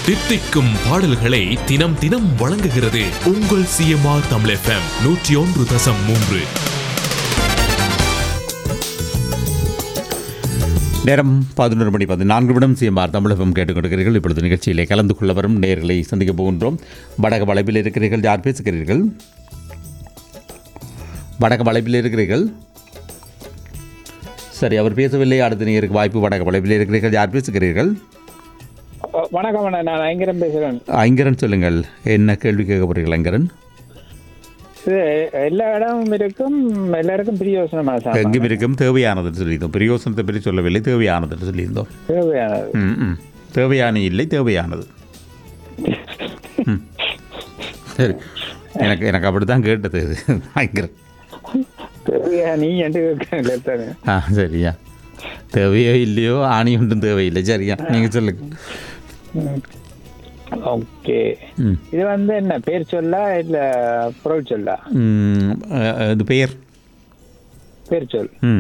தித்திக்கும் பாடல்களை தினம் தினம் வழங்குகிறது உங்கள் சிஎம்ஆர் தமிழ் எஃப்எம் நூற்றி ஒன்று தசம் மூன்று நேரம் பதினொரு மணி பதினான்கு நிமிடம் சிஎம்ஆர் தமிழகம் கேட்டுக்கொண்டிருக்கிறீர்கள் இப்பொழுது நிகழ்ச்சியிலே கலந்து கொள்ள வரும் நேர்களை சந்திக்க போகின்றோம் வடக வளைப்பில் இருக்கிறீர்கள் யார் பேசுகிறீர்கள் வடக வளைப்பில் இருக்கிறீர்கள் சரி அவர் பேசவில்லை அடுத்த நேருக்கு வாய்ப்பு வடக வளைப்பில் இருக்கிறீர்கள் யார் பேசுகிறீர்கள் அஹ் வணக்கம் அண்ணா நான் ஐங்கரம் பேசுகிறேன் ஐங்கரன் சொல்லுங்கள் என்ன கேள்வி கேட்க போகிறீர்கள் ஐங்கரன் இது எல்லா இடமும் இருக்கும் எல்லாருக்கும் பிரியோசனமா சார் எங்கும் இருக்கும் தேவையானதுன்னு சொல்லியிருந்தோம் பிரயோசனத்தை பற்றி சொல்லவில்லை தேவையானதுன்னு சொல்லியிருந்தோம் தேவையானது ம் ம் தேவையான இல்லை தேவையானது ம். சரி எனக்கு எனக்கு அப்படி தான் கேட்டது இது ஐங்கரன் தேவையா நீ என்று கேட்கல ஆ சரியா தேவையோ இல்லையோ ஆணி ஒன்றும் தேவையில்லை சரியா நீங்கள் சொல்லுங்க ஓகே ம் இது வந்து என்ன பேர் சொல்லா இல்ல பொருள் சொல்லா ம், அஹ், இது பெயர் பேர் சொல் ம்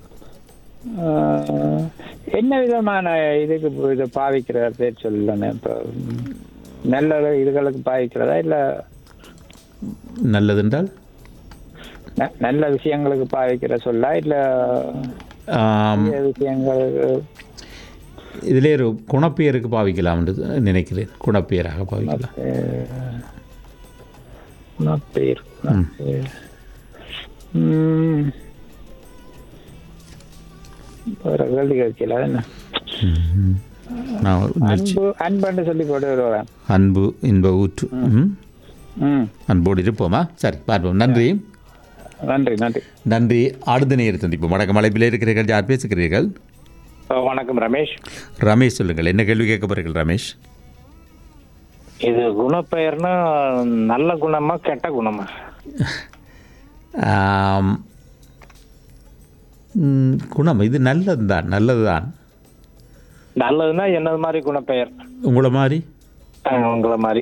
அஹ், என்ன விதமான இதுக்கு இப்ப இதை பாவிக்கிறார் பேர் சொல்லணும் இப்போ ம், நல்ல இதுகளுக்கு பாவிக்கிறதா இல்ல நல்லதென்றால் ந- நல்ல விஷயங்களுக்கு பாவிக்கிற சொல்லா இல்ல ஆம், தீய விஷயங்களுக்கு இதிலே ஒரு குணப்பெயருக்கு பாவிக்கலாம் என்று நினைக்கிறேன் குணப்பெயராக பாவிக்கலாம் பேர் ம். வேற கேள்வி கேட்கல என்ன நான் ஒரு முயற்சி. அன்பு அன்புன்னு சொல்லி போட்டு வருவேன் அன்பு இன்ப ஊற்று ம் ம் அன்போடு இருப்போமா சரி பார்ப்போம் நன்றி நன்றி நன்றி நன்றி அடுத்த நேரம் சந்திப்போம் வணக்கம் அழைப்பில் இருக்கிறீர்கள் யார் பேசுகிறீர்கள் வணக்கம் ரமேஷ் ரமேஷ் சொல்லுங்கள் என்ன கேள்வி கேட்க போறீர்கள் ரமேஷ் இது குணப்பெயர்னா நல்ல குணமா கெட்ட குணமா ஆம், ம், குணம் இது நல்லது தான் நல்லது தான் நல்லதுன்னா என்னது மாதிரி குணப்பெயர் உங்களை மாதிரி அஹ் உங்களை மாதிரி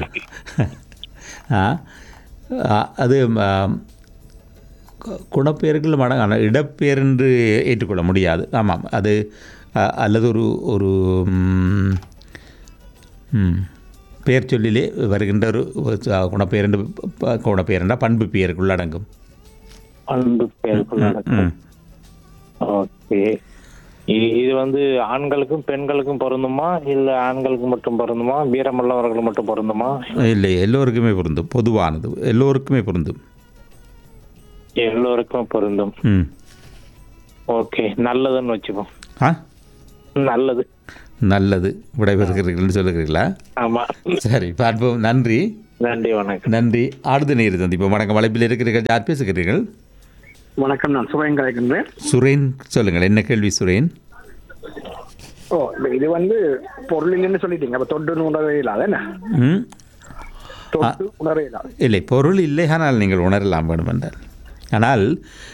ஆ, ஆ, அது ஆம், கு- குணப்பெயர்கள் மடங்கு ஆனால் இடப்பெயர் என்று ஏற்றுக்கொள்ள முடியாது ஆமாம் அது அ, அல்லது ஒரு ஒரு ம், ம், பெயர் சொல்லிலே வருகின்ற ஒரு ஒரு குணப்பெயர் என்று ப- குணப்பெயர் என்றால் பண்பு பெயருக்குள் அடங்கும் அன்பு பெயருக்குள்ள ம் ஓகே இது வந்து ஆண்களுக்கும் பெண்களுக்கும் பொருந்துமா இல்ல ஆண்களுக்கு மட்டும் பொருந்துமா வீரமுள்ளவர்களுக்கு மட்டும் பொருந்துமா இல்லை எல்லோருக்குமே பொருந்தும் பொதுவானது எல்லோருக்குமே பொருந்தும் எல்லோருக்கும் பொருந்தும் ம் ஓகே நல்லதுன்னு வச்சுப்போம் ஆ நல்லது நல்லது விடைபெறுகிறீர்கள்னு சொல்லுகிறீங்களா ஆமா சரி பார்ப்போம் நன்றி நன்றி வணக்கம் நன்றி அடுத்த நேர் சந்திப்போம் வணக்கம் வளைப்பில் இருக்கிறீர்கள் யார் பேசுகிறீர்கள் வணக்கம் நான் சுபயம் கலைக்கின்றேன் சுரேன் சொல்லுங்கள் என்ன கேள்வி சுரேன் ஓ இப்ப இது வந்து பொருளில்னு சொல்லிட்டீங்க அப்ப தொட்டு உணரவே இல்லாத என்ன ம் தொட்டு உணரவே இல்லாத இல்லை பொருள் இல்லை ஆனால் நீங்கள் உணரலாம் வேண்டுமென்றால் ஆனால்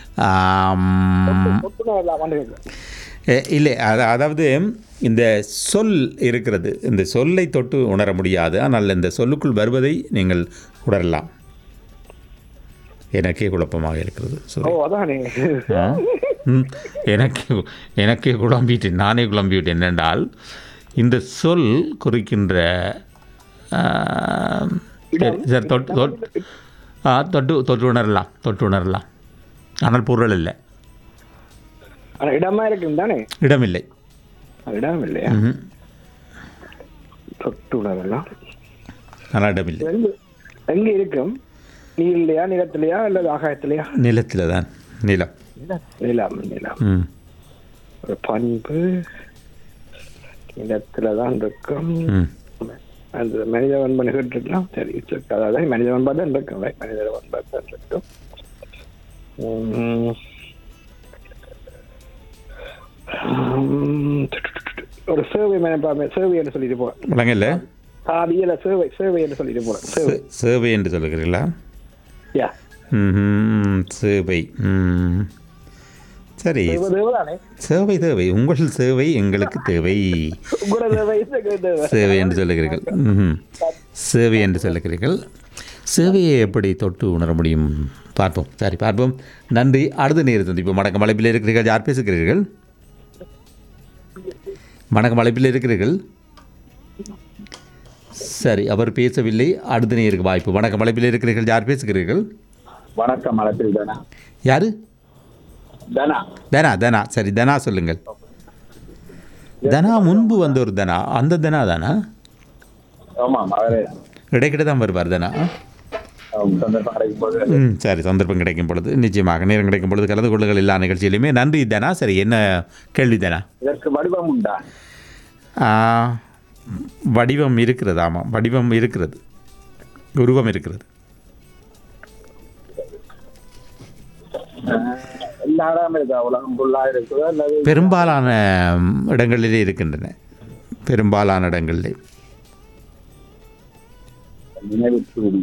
ஆம், தொட்டு உணரலாமான்னு கேட்கிறேன். எ- இல்லை அது அதாவது இந்த சொல் இருக்கிறது இந்த சொல்லை தொட்டு உணர முடியாது ஆனால் இந்த சொல்லுக்குள் வருவதை நீங்கள் உணரலாம் எனக்கே குழப்பமாக இருக்கிறது ஓ சுரேன் அதான் ஆ? ம். எனக்கு எனக்கே குழம்பிட்டேன் நானே குழம்பிவிட்டேன் என்னென்றால் இந்த சொல் குறிக்கின்ற ஆ, சரி சரி தொட்டு தொட்டு ஆ தொட்டு தொட்டு உணரலாம் தொட்டு உணரலாம் ஆனால் பொருள் இல்லை ஆனா இடமா இருக்கும் தானே இடமில்லை இடம் இல்லையா ம்ஹும். தொட்டு உணரலாம் ஆனால் இடமில்லை இது எங்க எங்க இருக்கும் நீர்லையா நிலத்திலையா அல்லது ஆகாயத்திலையா நிலத்தில் தான் நிலம் நிலம் நிலம் ம் ஒரு பண்பு நிலத்துல தான் இருக்கும் ம் அந்த மனித பண்பு கேட்டுருக்கலாம் சரி சரி. அதாவது மனித பண்பா தான் இருக்கும் right? மனித பண்பா தான் இருக்கும் உம். உம். ஒரு சேவை மனப்பான்மை சேவை என்று சொல்லிட்டு போறேன் விளங்கல சாதியில சேவை சேவை என்று சொல்லிட்டு போறேன் சேவை சே- சேவை என்று சொல்லுகிறீர்களா யா ம் சேவை ம் சரி தேவை தேவைதானே சேவை தேவை உங்கள் சேவை எங்களுக்கு தேவை உங்களோட தேவை இந்த தேவை சேவை என்று சொல்லுகிறீர்கள் ம்ஹும். சேவை என்று சொல்லுகிறீர்கள் சேவையை எப்படி தொட்டு உணர முடியும் பார்ப்போம் சரி பார்ப்போம் நன்றி அடுத்த நேரம் சந்திப்போம் வணக்கம் அழைப்பில் இருக்கிறீர்கள் யார் பேசுகிறீர்கள் வணக்கம் அழைப்பில் இருக்கிறீர்கள் சரி அவர் பேசவில்லை அடுத்த நேருக்கு வாய்ப்பு வணக்கம் அழைப்பில் இருக்கிறீர்கள் யார் பேசுகிறீர்கள் வணக்கம் அழைப்பில் தானா யார் தானா தனா தனா சரி தனா சொல்லுங்கள் தனா முன்பு வந்த ஒரு தனா அந்த தனா தானா ஆமாம் அவரே இடைக்கிட்ட தான் வருவார் தனா சந்தர்ப்பம் கிடைக்கும் போது ம் சரி சந்தர்ப்பம் கிடைக்கும் பொழுது நிச்சயமாக நேரம் கிடைக்கும் பொழுது கலந்து கொள்ளுங்கள் எல்லா நிகழ்ச்சியிலுமே நன்றி தனா சரி என்ன கேள்வி தனா இதற்கு வடிவம் உண்டா ஆ, வடிவம் இருக்கிறது ஆமாம் வடிவம் இருக்கிறது உருவம் இருக்கிறது எல்லா இடமும் இருக்கா உலகம் ஃபுல்லாக இருக்குதா அல்லது பெரும்பாலான ம், இடங்களிலே இருக்கின்றன பெரும்பாலான இடங்களிலே நினைவு தூவி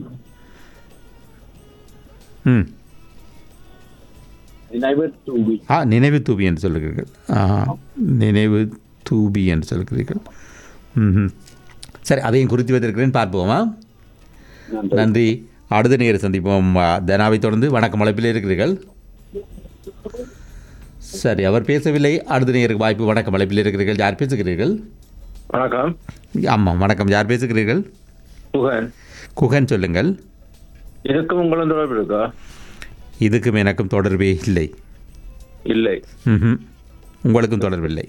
ம் நினைவு தூவி ஆ நினைவு தூபி என்று சொல்லுகிறீர்கள் ஆ நினைவு தூபி என்று சொல்கிறீர்கள் ம் சரி அதையும் குறித்து வைத்திருக்கிறேன் பார்ப்போமா நன்றி. நன்றி அடுத்த நேரம் சந்திப்போம் ஆ, தனாவை தொடர்ந்து வணக்கம் அழைப்பில் இருக்கிறீர்கள் சரி அவர் பேசவில்லை அடுத்த நேருக்கு வாய்ப்பு வணக்கம் அழைப்பில் இருக்கிறீர்கள் யார் பேசுகிறீர்கள் வணக்கம் ஆமாம் வணக்கம் யார் பேசுகிறீர்கள் புகன் குகன் சொல்லுங்கள் இதுக்கும் உங்களும் தொடர்பு இருக்கா இதுக்கும் எனக்கும் தொடர்பே இல்லை இல்லை ம்ஹும். உங்களுக்கும் தொடர்பில்லை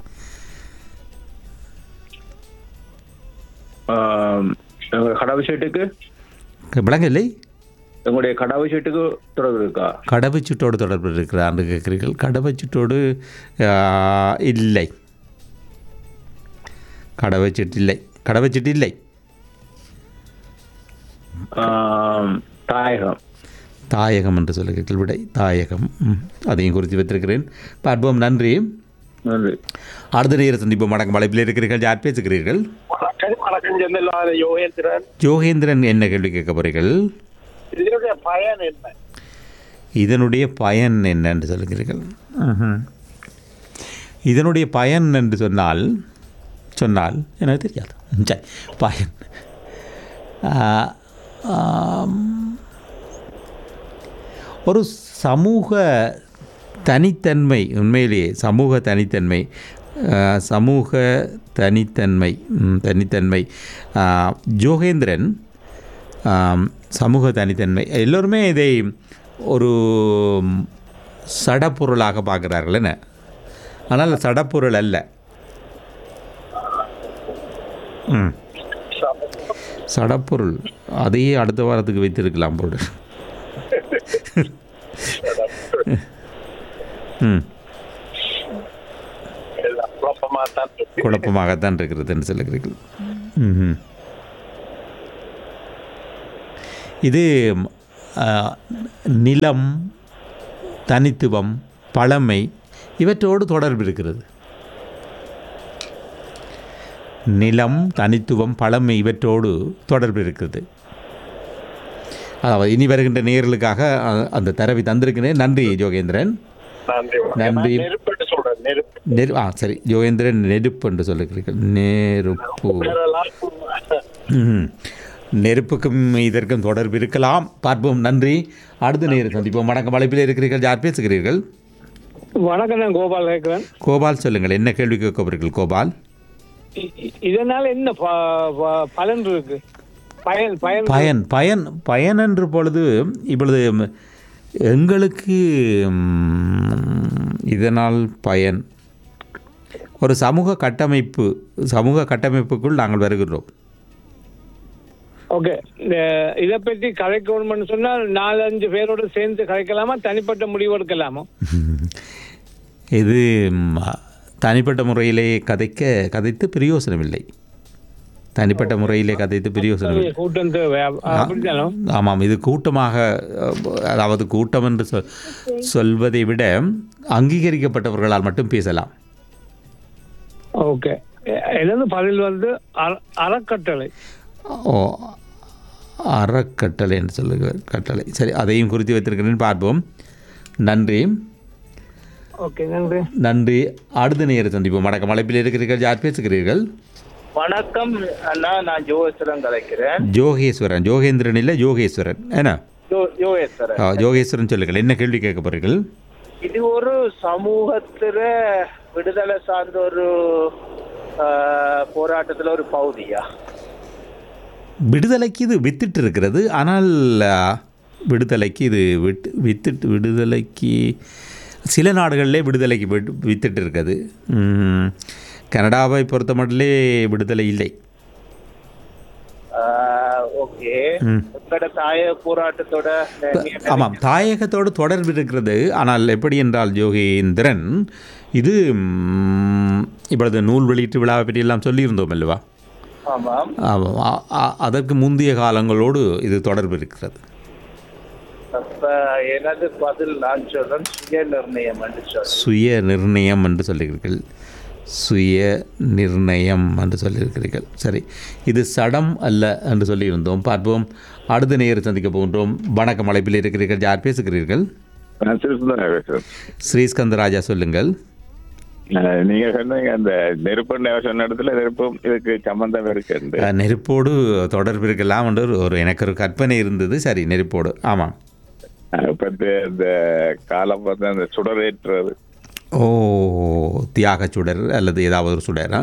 எங்கள் கடவு ஷீட்டுக்கு விளங்கவில்லை எங்களுடைய கடவு ஷீட்டுக்கு தொடர்பு இருக்கா கடவுச்சீட்டோடு தொடர்பு இருக்கிறான்னு கேட்குறீர்கள் கடவுச்சீட்டோடு ஆ, இல்லை கடவுச்சீட்டு இல்லை கடவுச்சீட்டு இல்லை ஆம், தாயகம் தாயகம் என்று சொல்லுகிறீர்கள் விடை தாயகம் ம், அதையும் குறித்து வைத்திருக்கிறேன் பார்ப்போம் நன்றி நன்றி அடுத்த நேர சந்திப்போம் வணக்கம் அழைப்பில் இருக்கிறீர்கள் யார் பேசுகிறீர்கள் வணக்கம் வணக்கம் செந்தில்லாத யோகேந்திரன் ஜோகேந்திரன் என்ன கேள்வி கேட்க போறீர்கள் இதனுடைய பயன் என்ன இதனுடைய பயன் என்ன என்று சொல்லுகிறீர்கள் ம்ஹும். இதனுடைய பயன் என்று சொன்னால் சொன்னால் எனக்கு தெரியாது ம், சரி பயன் ஆ, ஆம். ஒரு சமூக தனித்தன்மை உண்மையிலேயே சமூக தனித்தன்மை ஆ, சமூக தனித்தன்மை ம், தனித்தன்மை ஆ, ஜோகேந்திரன் ஆம், சமூக தனித்தன்மை எல்லோருமே இதை ஒரு சடப்பொருளாக பார்க்குறார்கள் என்ன ஆனால் சடப்பொருள் அல்ல ம் சடப்பொருள் அதையே அடுத்த வாரத்துக்கு வைத்திருக்கலாம் போடு ம் குழப்பமாகத்தான் இருக்கிறதுன்னு சொல்லுகிறீர்கள் ம் இது ஆ, நிலம் தனித்துவம் பழமை இவற்றோடு தொடர்பு இருக்கிறது நிலம் தனித்துவம் பழமை இவற்றோடு தொடர்பு இருக்கிறது அதாவது இனி வருகின்ற நேர்களுக்காக அ- அந்த தரவை தந்திருக்கிறேன் நன்றி ஜோகேந்திரன் நன்றி நன்றி. நெருப்பு சொல்றேன் நெருப்பு நெரு ஆ சரி ஜோகேந்திரன் நெருப்பு என்று சொல்லுகிறீர்கள் நெருப்பு ம்ஹும். நெருப்புக்கும் இதற்கும் தொடர்பு இருக்கலாம் பார்ப்போம் நன்றி அடுத்த நேரம் சந்திப்போம் வணக்கம் அழைப்பில் இருக்கிறீர்கள் யார் பேசுகிறீர்கள் வணக்கம் நான் கோபால் கேட்கிறேன் கோபால் சொல்லுங்கள் என்ன கேள்வி கேட்க போறீர்கள் கோபால் இ- இ- இதனால என்ன ப- ப- பலன் இருக்கு பயன் பயன் பயன் பயன் பயன் என்று பொழுது இப்பொழுது ம், எங்களுக்கு ம், இதனால் பயன் ஒரு சமூக கட்டமைப்பு சமூக கட்டமைப்புக்குள் நாங்கள் வருகிறோம் ஓகே இதை பற்றி கலைக்கணும்னு சொன்னால் நாலஞ்சு பேரோட சேர்ந்து கலைக்கலாமா தனிப்பட்ட முடிவு எடுக்கலாமா இது ம், தனிப்பட்ட முறையிலே கதைக்க கதைத்து பிரயோசனமில்லை தனிப்பட்ட முறையிலே கதைத்து பிரயோசனமில்லை கூட்டம் தேவை அப்- அப்படித்தானோ ஆமாம் இது கூட்டமாக அஹ், அதாவது கூட்டம் என்று சொல் சொல்வதை விட அங்கீகரிக்கப்பட்டவர்களால் மட்டும் பேசலாம் ஓகே எனது பதில் வந்து அற- அறக்கட்டளை ஓ அறக்கட்டளை என்று சொல்லுங்க கட்டளை சரி அதையும் குறித்து வைத்திருக்கிறேன் பார்ப்போம் நன்றி ஓகே நன்றி நன்றி அடுத்த நேரம் சந்திப்போம் வணக்கம் அழைப்பில் இருக்கிறீர்கள் யார் பேசுகிறீர்கள் வணக்கம் அண்ணா நான் ஜோகேஸ்வரன் கலைக்கிறேன் ஜோகேஸ்வரன் ஜோகேந்திரன் இல்லை யோகேஸ்வரன் என்ன ஜோ- ஜோகேஸ்வரன் ஆ, யோகேஸ்வரன் சொல்லுங்கள் என்ன கேள்வி கேட்க போறீர்கள் இது ஒரு சமூகத்துல விடுதலை சார்ந்த ஒரு ஆஹ், போராட்டத்துல ஒரு பகுதியா விடுதலைக்கு இது வித்திட்டு இருக்கிறது ஆனால் ஆ, விடுதலைக்கு இது விட்டு வித்துட்டு விடுதலைக்கு சில நாடுகளிலே விடுதலைக்கு விட்டு வித்துட்டு இருக்குது ம், கனடாவை பொறுத்த மட்டிலே விடுதலை இல்லை ஓகே ம். உங்களோட தாய போராட்டத்தோட நீங்க ஆமாம் தாயகத்தோடு தொடர்பு இருக்கிறது ஆனால் எப்படி என்றால் யோகேந்திரன் இது ம், இப்பொழுது நூல் வெளியீட்டு விழாவை பற்றியெல்லாம் சொல்லியிருந்தோம் அல்லவா ஆமாம் ஆமாம் அ- அ- அதற்கு முந்தைய காலங்களோடு இது தொடர்பு இருக்கிறது அப்ப எனது பதில் நான் சொல்றேன் சுய நிர்ணயம் என்று சொல்றேன் சுய நிர்ணயம் என்று சொல்லுகிறீர்கள் சுய நிர்ணயம் என்று சொல்லியிருக்கிறீர்கள் சரி இது சடம் அல்ல என்று சொல்லியிருந்தோம் பார்ப்போம் அடுத்த நேரம் சந்திக்க போகின்றோம் வணக்கம் அழைப்பில் இருக்கிறீர்கள் யார் பேசுகிறீர்கள் நான் சிறுசுதான் பேசுறேன் ஸ்ரீஸ்கந்தராஜா சொல்லுங்கள் அஹ் நீங்க சொன்னீங்க அந்த நெருப்பு சொன்ன இடத்துல நெருப்பும் இதுக்கு சம்பந்தம் இருக்கு அஹ், நெருப்போடு தொடர்பு இருக்கலாம் என்று ஒரு- ஒரு எனக்கு ஒரு கற்பனை இருந்தது சரி நெருப்போடு ஆமாம் இப்ப இந்த இந்த காலம் வந்து அந்த சுடரேற்றுறது ஓ தியாக சுடர் அல்லது ஏதாவது ஒரு சுடரா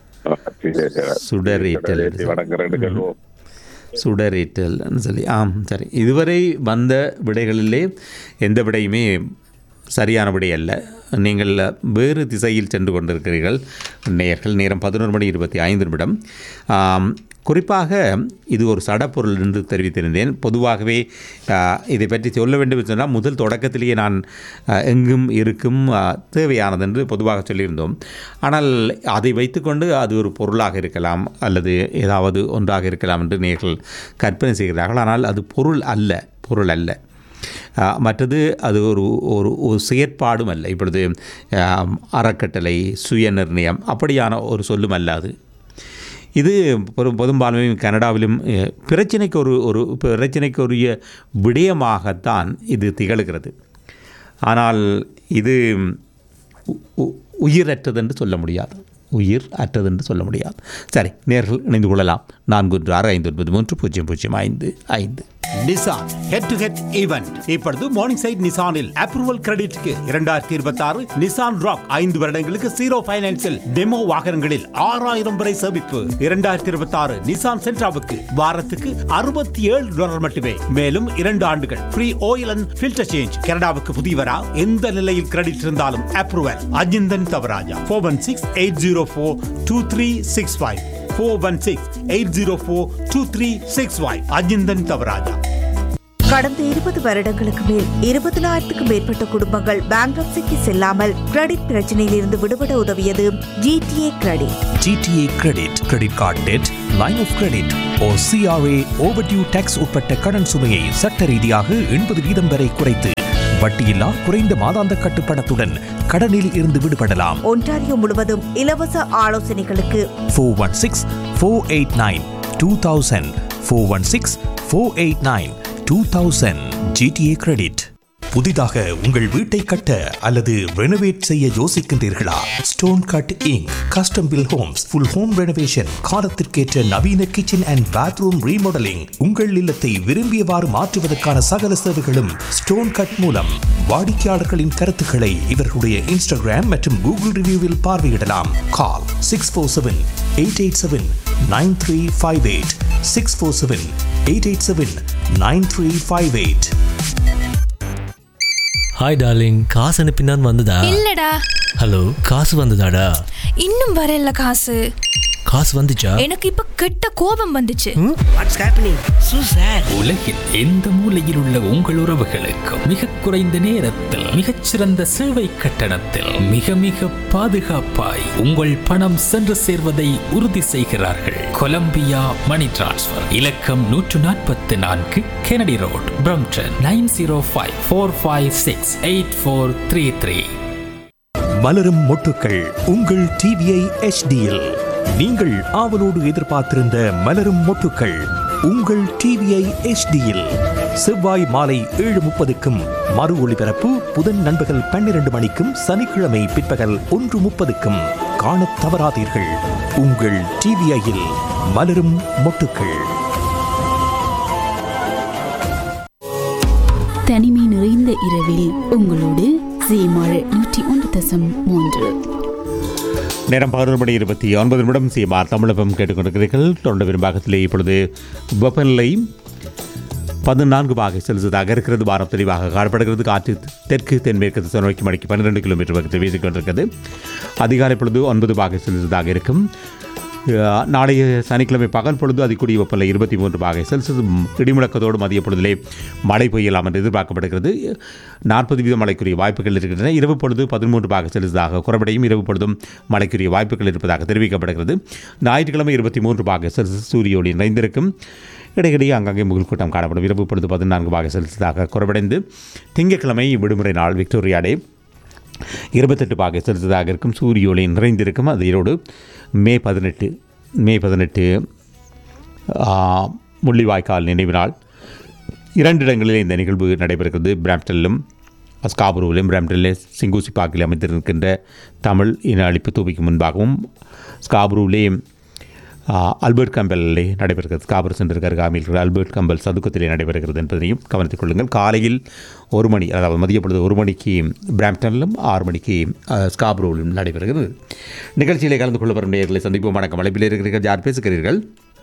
சுடரேற்றல் சுடரேற்றி வணங்குறேன்னு சொல்லுவோம் சுடரேற்றல்னு சொல்லி ஆம் சரி இதுவரை வந்த விடைகளிலே எந்த விடையுமே சரியான விடை அல்ல நீங்கள் வேறு திசையில் சென்று கொண்டிருக்கிறீர்கள் நேயர்கள் நேரம் பதினோரு மணி இருபத்தி ஐந்து நிமிடம் ஆம், குறிப்பாக இது ஒரு சடப்பொருள் என்று தெரிவித்திருந்தேன் பொதுவாகவே ஆ, இதை பற்றி சொல்ல வேண்டும் என்று சொன்னால் முதல் தொடக்கத்திலேயே நான் ஆ, எங்கும் இருக்கும் ஆ, தேவையானது என்று பொதுவாக சொல்லியிருந்தோம் ஆனால் அதை வைத்துக்கொண்டு அது ஒரு பொருளாக இருக்கலாம் அல்லது ஏதாவது ஒன்றாக இருக்கலாம் என்று நேர்கள் கற்பனை செய்கிறார்கள் ஆனால் அது பொருள் அல்ல பொருள் அல்ல ஆ, மற்றது அது ஒரு ஒரு ஒரு செயற்பாடும் அல்ல இப்பொழுது ஆம், அறக்கட்டளை சுய நிர்ணயம் அப்படியான ஒரு சொல்லும் அல்ல அது இது பெரும் பெரும்பான்மை கனடாவிலும் அஹ், பிரச்சினைக்கு ஒரு ஒரு பிரச்சினைக்குரிய விடயமாகத்தான் இது திகழ்கிறது ஆனால் இது உ- உ- உயிரற்றது என்று சொல்ல முடியாது உயிர் அற்றது என்று சொல்ல முடியாது சரி நேர்கள் இணைந்து கொள்ளலாம் நான்கு ஒன்று ஆறு ஐந்து ஒன்பது மூன்று பூஜ்ஜியம் பூஜ்ஜியம் ஐந்து ஐந்து Nissan head to head event இப்பொழுது மார்னிங் சைட் நிசானில் அப்ரூவல் கிரெடிட்க்கு இரண்டாயிரத்தி இருபத்தி ஆறு நிசான் ராக் ஐந்து வருடங்களுக்கு ஜீரோ பைனான்சில் டெமோ வாகனங்களில் ஆறாயிரம் வரை சேமிப்பு இரண்டாயிரத்தி இருபத்தி ஆறு நிசான் சென்ட்ராவுக்கு வாரத்துக்கு அறுபத்தி ஏழு டாலர் மட்டுமே மேலும் இரண்டு ஆண்டுகள் free oil and filter change கனடாவுக்கு புதியவரா எந்த நிலையில் கிரெடிட் இருந்தாலும் approval Ajinthan Thavarajah four one six eight zero four two three six five four one six eight zero four two three six five Ajinthan Thavarajah கடந்த இருபது வருடங்களுக்கு மேல் இருபதனாயிரத்துக்கும் மேற்பட்ட குடும்பங்கள் பேங்க்ரப்சிக்கு செல்லாமல் கிரெடிட் பிரச்சனையில் இருந்து விடுபட உதவியது GTA credit GTA credit credit card debt line of credit ஓ சிஆர்ஏ ஓவர்டியூ டேக்ஸ் உட்பட்ட கடன் சுமையை சட்ட ரீதியாக எண்பது வீதம் வரை குறைத்து வட்டியில்லா குறைந்த மாதாந்த கட்டுப்பணத்துடன் கடனில் இருந்து விடுபடலாம் ஒன்டாரியோ முழுவதும் இலவச ஆலோசனைகளுக்கு four one six four eight nine two thousand four one six four eight nine two thousand GTA credit புதிதாக உங்கள் வீட்டை கட்ட அல்லது ரெனோவேட் செய்ய யோசிக்கின்றீர்களா stone cut inc custom build homes full home renovation காலத்திற்கேற்ற நவீன கிச்சன் அண்ட் பாத்ரூம் ரீமாடலிங் உங்கள் இல்லத்தை விரும்பியவாறு மாற்றுவதற்கான சகல சேவைகளும் ஸ்டோன் கட் மூலம் வாடிக்கையாளர்களின் கருத்துக்களை இவர்களுடைய இன்ஸ்டாகிராம் மற்றும் கூகுள் ரிவ்யூவில் பார்வையிடலாம் call six four seven eight eight seven nine three five eight six four seven eight eight seven nine three five eight hi darling காசு அனுப்பினான் வந்ததா இல்லடா ஹலோ காசு வந்ததாடா இன்னும் வரல காசு காசு வந்துச்சா எனக்கு இப்ப கெட்ட கோபம் வந்துச்சு வாட்ஸ் ஹேப்பனிங் சூ சார் உலகில் எந்த மூலையில் உள்ள உங்கள் உறவுகளுக்கு மிக குறைந்த நேரத்தில் மிகச்சிறந்த சேவை கட்டணத்தில் மிக மிக பாதுகாப்பாய் உங்கள் பணம் சென்று சேர்வதை உறுதி செய்கிறார்கள் கொலம்பியா மணி டிரான்ஸ்ஃபர் இலக்கம் நூற்று நாற்பத்தி நான்கு Kennedy road Brampton nine zero five four five six eight four three three மலரும் மொட்டுக்கள் உங்கள் டிவிஐ எச்டியில் நீங்கள் ஆவலோடு எதிர்பார்த்திருந்த மலரும் மொட்டுக்கள் உங்கள் டிவிஐ எச்டியில் செவ்வாய் மாலை ஏழு முப்பதுக்கும் மறு ஒளிபரப்பு புதன் நண்பகல் பன்னிரண்டு மணிக்கும் சனிக்கிழமை பிற்பகல் ஒன்று முப்பதுக்கும் காணத் தவறாதீர்கள் உங்கள் டிவிஐயில் மலரும் மொட்டுக்கள் தனிமை நிறைந்த இரவில் உங்களோடு சீமாழ் நூற்றி ஒன்று தசம் மூன்று நேரம் பதினொரு மணி இருபத்தி ஒன்பது நிமிடம் சிஎம்ஆர் தமிழகம் கேட்டுக்கொண்டிருக்கிறீர்கள் தொண்ட பெரும்பாகத்திலே இப்பொழுது வெப்பநிலை பதினான்கு பாகை செல்சியஸாக இருக்கிறது வாரம் தெளிவாக காணப்படுகிறது காற்று தெற்கு தென்மேற்கு திசை நோக்கி மணிக்கு பன்னிரெண்டு கிலோமீட்டர் வேகத்தில் வீசிக் கொண்டிருக்கிறது அதிகாலை பொழுது ஒன்பது பாகை செல்சியஸாக இருக்கும் அஹ், நாளைய சனிக்கிழமை பகல் பொழுது அதிகூடிய வெப்பநிலை இருபத்தி மூன்று பாகை செல்சியஸ் இடிமுழக்கத்தோடு மதிய பொழுதிலே மழை பெய்யலாம் என்று எதிர்பார்க்கப்படுகிறது நாற்பது வீதம் மழைக்குரிய வாய்ப்புகள் இருக்கின்றன இரவு பொழுது பதிமூன்று பாகை செல்சியஸாக குறைபடையும் இரவு பொழுதும் மழைக்குரிய வாய்ப்புகள் இருப்பதாக தெரிவிக்கப்படுகிறது ஞாயிற்றுக்கிழமை இருபத்தி மூன்று பாகை செல்சியஸ் சூரிய ஒளி நிறைந்திருக்கும் இடையிடையே அங்கங்கே முகில் கூட்டம் காணப்படும் இரவு பொழுது பதினான்கு பாகை செல்சியஸாக குறைவடைந்து திங்கட்கிழமை விடுமுறை நாள் விக்டோரியா டே இருபத்தெட்டு பாகை செலுத்ததாக இருக்கும் சூரிய ஒளி நிறைந்திருக்கும் அதோடு மே பதினெட்டு மே பதினெட்டு முள்ளிவாய்க்கால் நினைவு நாள் இரண்டு இடங்களில் இந்த நிகழ்வு நடைபெறுகிறது பிராம்டனிலும் ஸ்காபுருவிலும் பிராம்டனிலே சிங்கூசி பாக்கில் அமைந்திருக்கின்ற தமிழ் இன அழிப்பு தூவிக்கு முன்பாகவும் ஸ்காபுருவிலே அல்பர்ட் கம்பலிலே நடைபெறுகிறது ஸ்காபுரு சென்றிருக்கிற காமில் இருக்கிற அல்பர்ட் கம்பல் சதுக்கத்திலே நடைபெறுகிறது என்பதையும் கவனித்துக் கொள்ளுங்கள் காலையில் ஒரு மணி அதாவது மதிய பொழுது ஒரு மணிக்கு பிராம்டனிலும் ஆறு மணிக்கு ஸ்காபுருவிலும் நடைபெறுகிறது நிகழ்ச்சியிலே கலந்து கொள்ள வரும் நேர்களை சந்திப்போம் வணக்கம் அழைப்பில் இருக்கிறீர்கள் யார் பேசுகிறீர்கள்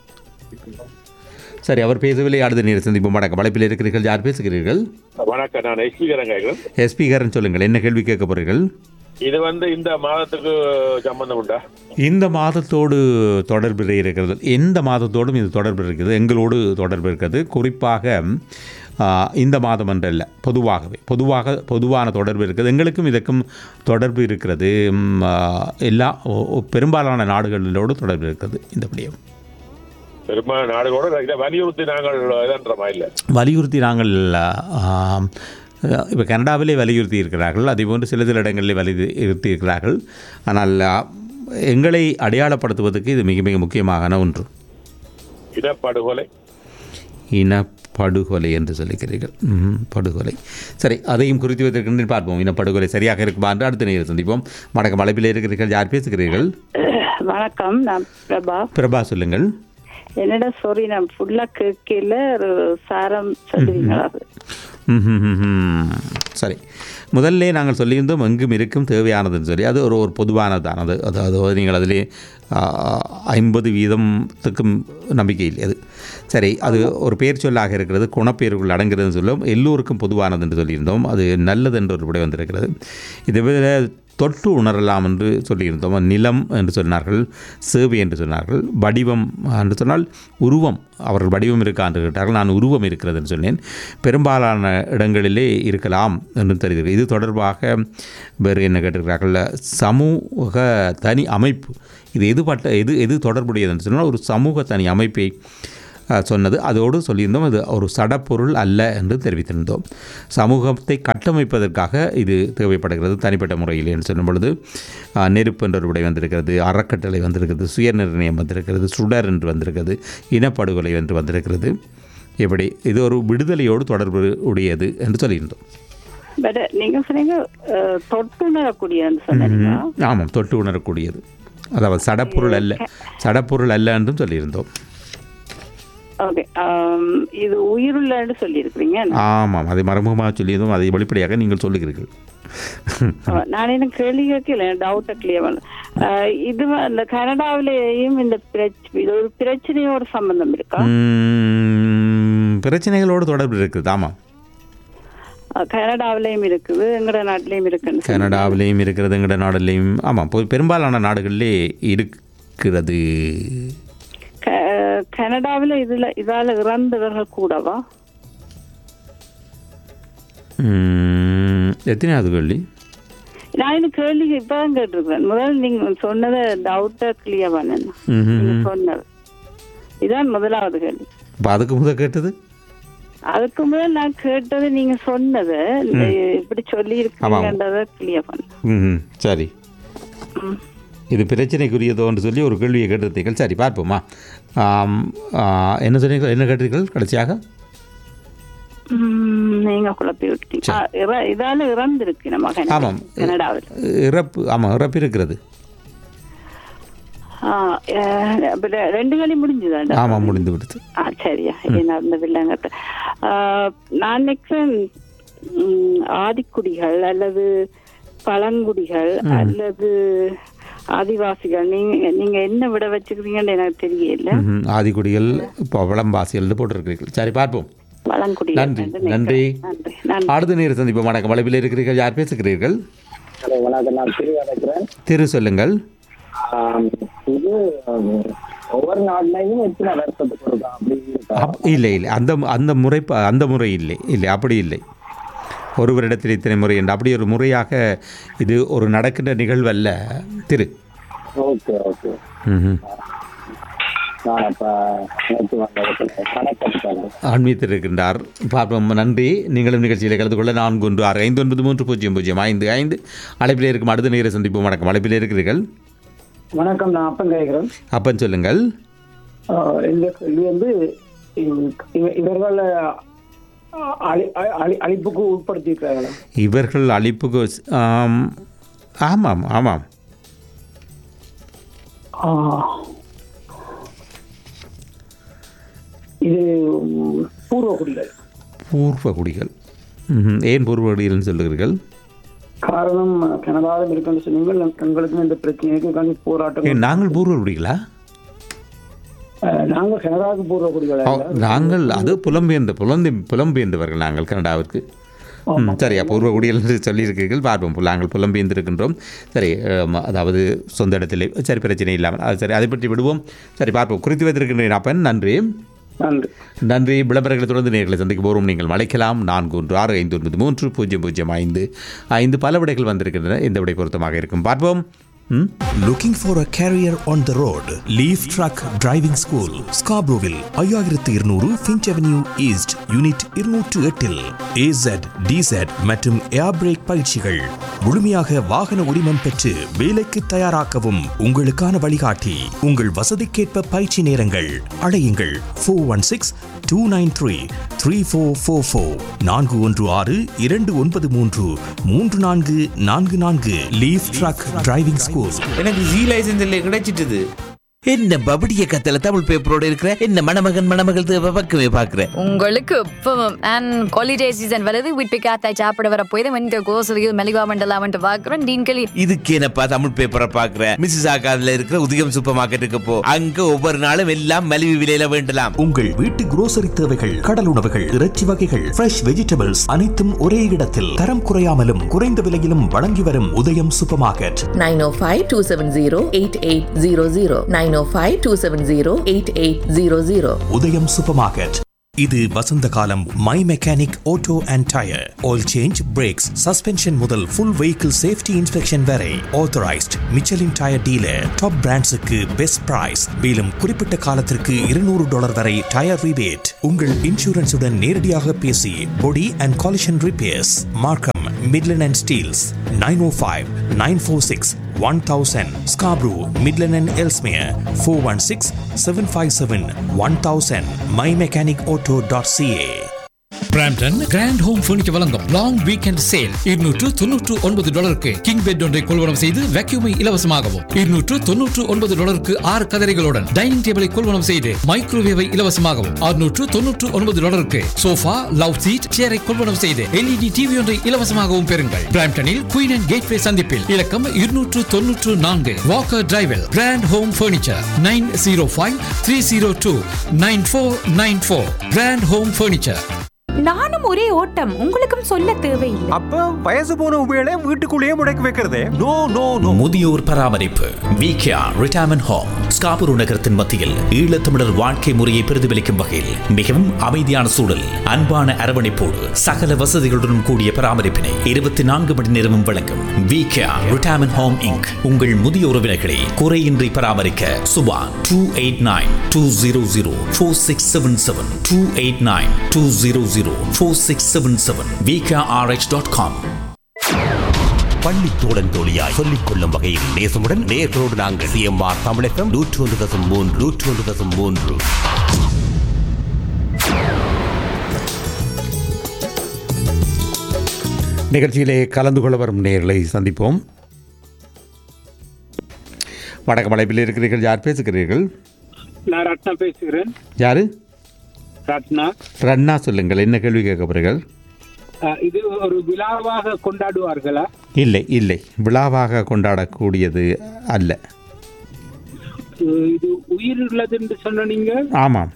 சரி அவர் பேசவில்லை அடுத்த நேரம் சந்திப்போம் வணக்கம் அழைப்பில் இருக்கிறீர்கள் யார் பேசுகிறீர்கள் வணக்கம் நான் எஸ்பிகரன் கேட்கிறேன் எஸ்பி காரன் சொல்லுங்கள் என்ன கேள்வி கேட்க போறீர்கள் இது வந்து இந்த மாதத்துக்கு சம்பந்தம் உண்டா இந்த மாதத்தோடு தொடர்பு இருக்கிறது எந்த மாதத்தோடும் இது தொடர்பு இருக்கிறது எங்களோடு தொடர்பு இருக்கிறது குறிப்பாக ஆ, இந்த மாதம் என்றல்ல பொதுவாகவே பொதுவாக பொதுவான தொடர்பு இருக்கிறது எங்களுக்கும் இதற்கும் தொடர்பு இருக்கிறது ம், ஆ, எல்லா ஒ- ஒ- பெரும்பாலான நாடுகளோடு தொடர்பு இருக்கிறது இந்த விடயம் பெரும்பாலும் நாடுகளோட இதை வலியுறுத்தி நாங்கள் இதன்றமா இல்லை வலியுறுத்தி நாங்கள் இப்போ கனடாவிலே வலியுறுத்தி இருக்கிறார்கள் அதேபோன்று சில சில இடங்களிலே வலியுறுத்தி இருக்கிறார்கள் ஆனால் ஆ, எங்களை அடையாளப்படுத்துவதற்கு இது மிக மிக முக்கியமான ஒன்று இனப்படுகொலை இனப்படுகொலை என்று சொல்லிக்கிறீர்கள் ம்ஹும், படுகொலை சரி அதையும் குறித்து வைத்திருக்கின்றேன் பார்ப்போம் இனப்படுகொலை சரியாக இருக்குமா என்று அடுத்த நேரம் சந்திப்போம் வணக்கம் அழைப்பில் இருக்கிறீர்கள் யார் பேசுகிறீர்கள் வணக்கம் நான் பிரபா பிரபா சொல்லுங்கள் என்னடா சாரி நான் ஃபுல்லா கேட்கல ஒரு சாரம் சொல்லுவீங்களா அது ம்ஹும், ம்ஹும். சரி முதல்ல நாங்கள் சொல்லியிருந்தோம் எங்கும் இருக்கும் தேவையானதுன்னு சொல்லி அது ஒரு ஒரு பொதுவானதான் அது அது அது நீங்கள் அதிலே ஆ, ஐம்பது வீதத்துக்கும் நம்பிக்கை இல்லை அது சரி அது ஒரு பேர் சொல்லாக இருக்கிறது குணப்பேருக்குள் அடங்குறதுன்னு சொல்லும் எல்லோருக்கும் பொதுவானது என்று சொல்லியிருந்தோம் அது நல்லது என்று ஒரு விடை வந்திருக்கிறது இதை விட தொட்டு உணரலாம் என்று சொல்லியிருந்தோம் நிலம் என்று சொன்னார்கள் சேவை என்று சொன்னார்கள் வடிவம் என்று சொன்னால் உருவம் அவர்கள் வடிவம் இருக்கா என்று கேட்டார்கள் நான் உருவம் இருக்கிறது என்று சொன்னேன் பெரும்பாலான இடங்களிலே இருக்கலாம் என்று தெரிகிறது இது தொடர்பாக வேறு என்ன கேட்டிருக்கிறார்கள் சமூக தனி அமைப்பு இது எது பட்ட எது எது தொடர்புடையது என்று சொன்னால் ஒரு சமூக தனி அமைப்பை அஹ், சொன்னது அதோடு சொல்லியிருந்தோம் இது ஒரு சடப்பொருள் அல்ல என்று தெரிவித்திருந்தோம் சமூகத்தை கட்டமைப்பதற்காக இது தேவைப்படுகிறது தனிப்பட்ட முறையில் என்று சொல்லும் பொழுது அஹ், நெருப்பு என்ற ஒரு விடை வந்திருக்கிறது அறக்கட்டளை வந்திருக்கிறது சுயநிர்ணயம் வந்திருக்கிறது சுடர் என்று வந்திருக்கிறது இனப்படுகொலை என்று வந்திருக்கிறது இப்படி இது ஒரு விடுதலையோடு தொடர்பு உடையது என்று சொல்லியிருந்தோம் பட் நீங்க சொன்னீங்க அஹ், தொட்டுணரக்கூடியன்னு சொன்னீங்க ம்ஹும். ஆமாம் தொட்டு உணரக்கூடியது அதாவது சடப்பொருள் அல்ல சடப்பொருள் அல்ல என்றும் சொல்லியிருந்தோம் ஓகே இது உயிருள்ளன்னு சொல்லியிருக்கிறீங்க ஆமாம் அதை மறைமுகமாக சொல்லியதும் அதை வெளிப்படையாக நீங்கள் சொல்லுகிறீர்கள் அஹ், நான் என்ன கேள்வி கேட்கல டவுட்டை கிளியர் பண்ண அஹ், இது வ- இந்த கனடாவிலேயும் இந்த பிரச்ச இது ஒரு பிரச்சனையோட சம்பந்தம் இருக்கா ம், பிரச்சனைகளோடு தொடர்பு இருக்குது ஆமாம் அஹ், கனடாவிலேயும் இருக்குது எங்கட நாட்டிலேயும் இருக்குன்னு சொன்னீங்க. கனடாவிலேயும் இருக்கிறது எங்கட நாடுலேயும் ஆமாம் பொ- பெரும்பாலான நாடுகளிலே இருக்கிறது க- கனடாவில் இதுல இதால இறந்தவர்கள் கூடவா ம், எத்தனையாவது கேள்வி நான் இந்த கேள்வி இப்பதான் கேட்டிருக்கிறேன் முதல்ல நீங்க சொன்னதை டவுட்டை கிளியர் பண்ணணும் ம்ஹும். நீங்க சொன்னது இதான் முதலாவது கேள்வி இப்போ அதுக்கு முதல் கேட்டது அதுக்கு முதல் நான் கேட்டது நீங்க சொன்னது இந்த ம். இப்படி சொல்லி இருக்கீங்கன்றதை கிளியர் பண்ண ம் சரி இது பிரச்சனைக்குரியதோன்னு சொல்லி ஒரு கேள்வியை கேட்டிருந்தீர்கள் சரி பார்ப்போமா ஆம், ஆ, என்ன சொன்னீர்கள் என்ன கேட்டீர்கள் கடைசியாக நீங்க குழப்பி விட்டீங்க ஆ, இற- இதால இறந்திருக்கு நம்ம கனடா- ஆமாம் கனடாவில் இறப்பு ஆமாம் இறப்பு இருக்கிறது ஆ, அஹ், அப்ப ரெ- ரெண்டு வேலி முடிஞ்சுதாண்டா ஆமாம் முடிந்து விடுது ஆ சரியா இது நடந்ததில்லைங்க நான் நினைக்கிறேன் ம், ஆதிக்குடிகள் அல்லது பழங்குடிகள் ம். அல்லது ஆதிவாசிகள் நீங்க நீங்க என்ன விட வச்சுக்கிறீங்கன்னு எனக்கு தெரியல ம்ஹும். ஆதிக்குடிகள் இப்போ வளம்பாசிகள் போட்டிருக்கிறீர்கள் சரி பார்ப்போம் வளங்குடி நன்றி நன்றி நன்றி நன்றி அடுத்த நேரம் சந்திப்போம் வணக்கம் வளைவில் இருக்கிறீர்கள் யார் பேசுகிறீர்கள் ஹலோ வணக்கம் நான் பிரிவு அழைக்கிறேன் திரு சொல்லுங்கள் ஆம், இது ஆம், ஒவ்வொரு நாட்டிலையும் எத்தனை வருஷத்துக்கு இருக்கா அப்படி இருக்கா அப்- இல்லை இல்லை அந்த அந்த முறை ப- அந்த முறை இல்லை இல்லை அப்படி இல்லை ஒரு வருடத்தில் இத்தனை முறை என்று அப்படி ஒரு முறையாக இது ஒரு நடக்கின்ற நிகழ்வு அல்ல திரு ஓகே ஓகே ம்ஹும். நான் அப்போ நேற்று வந்ததுக்கு கணக்கெடுத்தாங்க ஆன்மீகத்தில் இருக்கின்றார் பார்ப்போம் நன்றி நீங்களும் நிகழ்ச்சியில் கலந்து கொள்ள நான்கு ஒன்று ஆறு ஐந்து ஒன்பது மூன்று பூஜ்ஜியம் பூஜ்ஜியம் ஐந்து ஐந்து அழைப்பில் இருக்கும் அடுத்த நேர சந்திப்போம் வணக்கம் அழைப்பில் இருக்கிறீர்கள் வணக்கம் நான் அப்பன் கேட்குறேன் அப்பன் சொல்லுங்கள் இந்த இது வந்து இவ- இவ- இவர்கள் அழி- அழி- அழிப்புக்கு உட்படுத்தியிருக்கிறாங்களா இவர்கள் அழிப்புக்கு ஆம், ஆமாம் ஆமாம் ஆ. இது ம், பூர்வ குடிகள் பூர்வ குடிகள் ம்ஹும். ஏன் பூர்வ குடிகள்னு சொல்லுகிறீர்கள் காரணம் கனடாவில் இருக்குன்னு சொன்னீங்கள் எங்களுக்கும் இந்த பிரச்சனைக்கு காண்டி போராட்டம் ஏன் நாங்கள் பூர்வ குடிகளா அஹ், நாங்கள் கனடாவுக்கு பூர்வ குடிகள் ஓ, நாங்கள் அது புலம்பெயர்ந்த புலம்பெ புலம்பெயர்ந்தவர்கள் நாங்கள் கனடாவிற்கு ம், சரியா பூர்வ குடிகள் என்று சொல்லியிருக்கிறீர்கள் பார்ப்போம் புல- நாங்கள் புலம்பெயர்ந்திருக்கின்றோம் சரி ஆம், அதாவது சொந்த இடத்திலே சரி பிரச்சனை இல்லாமல் அது சரி அதை பற்றி விடுவோம் சரி பார்ப்போம் குறித்து வைத்திருக்கின்றேன் அப்பன் நன்றி நன்றி நன்றி விளம்பரங்களை தொடர்ந்து நேர்களை சந்திக்க போகிறோம் நீங்கள் அழைக்கலாம் நான்கு ஒன்று ஆறு ஐந்து ஒன்பது மூன்று பூஜ்ஜியம் பூஜ்ஜியம் ஐந்து ஐந்து பல விடைகள் வந்திருக்கின்றன இந்த விடை பொருத்தமாக இருக்கும் பார்ப்போம் ம் Looking for a career on the road? Leaf Truck Driving School, Scarboroughville, ஐயாயிரத்து இருநூறு ஃபின்ச் அவென்யூ ஈஸ்ட் யூனிட் இருநூற்று எட்டில் ஏசட் டிசட் மற்றும் ஏர் பிரேக் பயிற்சிகள் முழுமையாக வாகன உரிமம் பெற்று வேலைக்கு தயாராக்கவும் உங்களுக்கான வழிகாட்டி உங்கள் வசதிக்கேற்ப பயிற்சி நேரங்கள் அழையுங்கள் four one six two nine three three four four four நான்கு ஒன்று ஆறு இரண்டு ஒன்பது மூன்று மூன்று நான்கு நான்கு நான்கு லீஃப் ட்ரக் டிரைவிங் ஸ்கூல் எனக்கு ஜி லைசன்ஸ் இல்லை கிடைச்சிட்டுது என்ன பபடிய கத்தல தமிழ் பேப்பரோட இருக்கிற என்ன மணமகன் மணமகள் தேவை பக்கமே பாக்குறேன் உங்களுக்கு இப்பவும் அண்ட் ஹாலிடே சீசன் வருது வீட்டு காத்தாய் சாப்பிட வர போய் வந்து கோசலியில் மெலிகா மண்டலாம் வந்து பார்க்குறோம் டீன்களி இதுக்கு என்னப்பா தமிழ் பேப்பரை பாக்குறேன் மிஸ்ஸஸ் ஆகாதுல இருக்கிற உதயம் சூப்பர் மார்க்கெட்டுக்கு போ அங்க ஒவ்வொரு நாளும் எல்லாம் மலிவு விலையில வேண்டலாம் உங்கள் வீட்டு grocery தேவைகள் கடல் உணவுகள் இறைச்சி வகைகள் ஃப்ரெஷ் வெஜிடபிள்ஸ் அனைத்தும் ஒரே இடத்தில் தரம் குறையாமலும் குறைந்த விலையிலும் வழங்கி வரும் உதயம் சூப்பர் மார்க்கெட் 905-270-8800 905-270-8800 உதயம் சூப்பர் மார்க்கெட் இது வசந்த காலம் my mechanic auto and tyre oil change brakes suspension முதல் ஃபுல் வெஹிக்கிள் சேஃப்டி இன்ஸ்பெக்ஷன் வரை authorised Michelin tyre dealer top பிராண்ட்ஸுக்கு பெஸ்ட் பிரைஸ் மேலும் குறிப்பிட்ட காலத்திற்கு இருநூறு டாலர் வரை டயர் ரிபேட் உங்கள் இன்சூரன்ஸுடன் நேரடியாக பேசி body and collision repairs Markham Midland and Steeles nine O five nine four six one thousand Scarborough Midland and Ellesmere four one six seven five seven one thousand my mechanic auto dot CA Brampton grand home furniture வழங்கும் long weekend sale இருநூற்று தொன்னூற்று ஒன்பது டாலருக்கு king bed ஒன்றை கொள்வனம் செய்து வேக்யூமை இலவசமாகவும் இருநூற்று தொன்னூற்று ஒன்பது டாலருக்கு ஆறு கதரைகளுடன் டைனிங் டேபிளை கொள்வனம் செய்து மைக்ரோவேவை இலவசமாகவும் அறுநூற்று தொன்னூற்று ஒன்பது டாலருக்கு சோஃபா லவ் சீட் சேரை கொள்வனம் செய்து எல்இடி டிவி ஒன்றை இலவசமாகவும் பெறுங்கள் பிராம்டனில் குயின் அண்ட் கேட்வே சந்திப்பில் இலக்கம் இருநூற்று தொன்னூற்று நான்கு வாக்கர் டிரைவில் grand home furniture nine zero five three zero two nine four nine four grand home furniture நானும் ஒரே ஓட்டம் உங்களுக்கும் சொல்ல தேவையில்லை அப்ப வயசு போன உபயோக வீட்டுக்குள்ளேயே முடக்கி வைக்கிறதே நோ நோ நோ முதியோர் பராமரிப்பு விகேஆர் ரிட்டையர்மெண்ட் ஹோம் ஸ்காபுரு நகரத்தின் மத்தியில் ஈழத்தமிழர் வாழ்க்கை முறையை பிரதிபலிக்கும் வகையில் மிகவும் அமைதியான சூழல் அன்பான அரவணைப்போடு சகல வசதிகளுடன் கூடிய பராமரிப்பினை இருபத்தி நான்கு மணி நேரமும் வழங்கும் விகேஆர் ரிட்டையர்மெண்ட் ஹோம் இங்க் உங்கள் முதிய உறவினர்களை குறையின்றி பராமரிக்க Suba two eight nine two zero zero four six seven seven two eight nine two zero zero four six seven seven VKRH dot com பள்ளி தோழன் தோழியாய் சொல்லிக் கொள்ளும் வகையில் நேசமுடன் நேர்களோடு நாங்கள் சிஎம்ஆர் தமிழகம் நூற்று ஒன்று தசம் மூன்று நூற்று ஒன்று தசம் மூன்று நிகழ்ச்சியிலே கலந்து கொள்ள வரும் நேர்களை சந்திப்போம் வணக்கம் அழைப்பில் இருக்கிறீர்கள் யார் பேசுகிறீர்கள் நான் ரத்னா பேசுகிறேன் யாரு ரத்னா ரண்ணா சொல்லுங்கள் என்ன கேள்வி கேட்க போறீர்கள் அஹ், இது ஒரு விழாவாக கொண்டாடுவார்களா இல்லை இல்லை விழாவாக கொண்டாடக்கூடியது அல்ல இது உயிர் உள்ளது என்று சொன்ன நீங்க ஆமாம்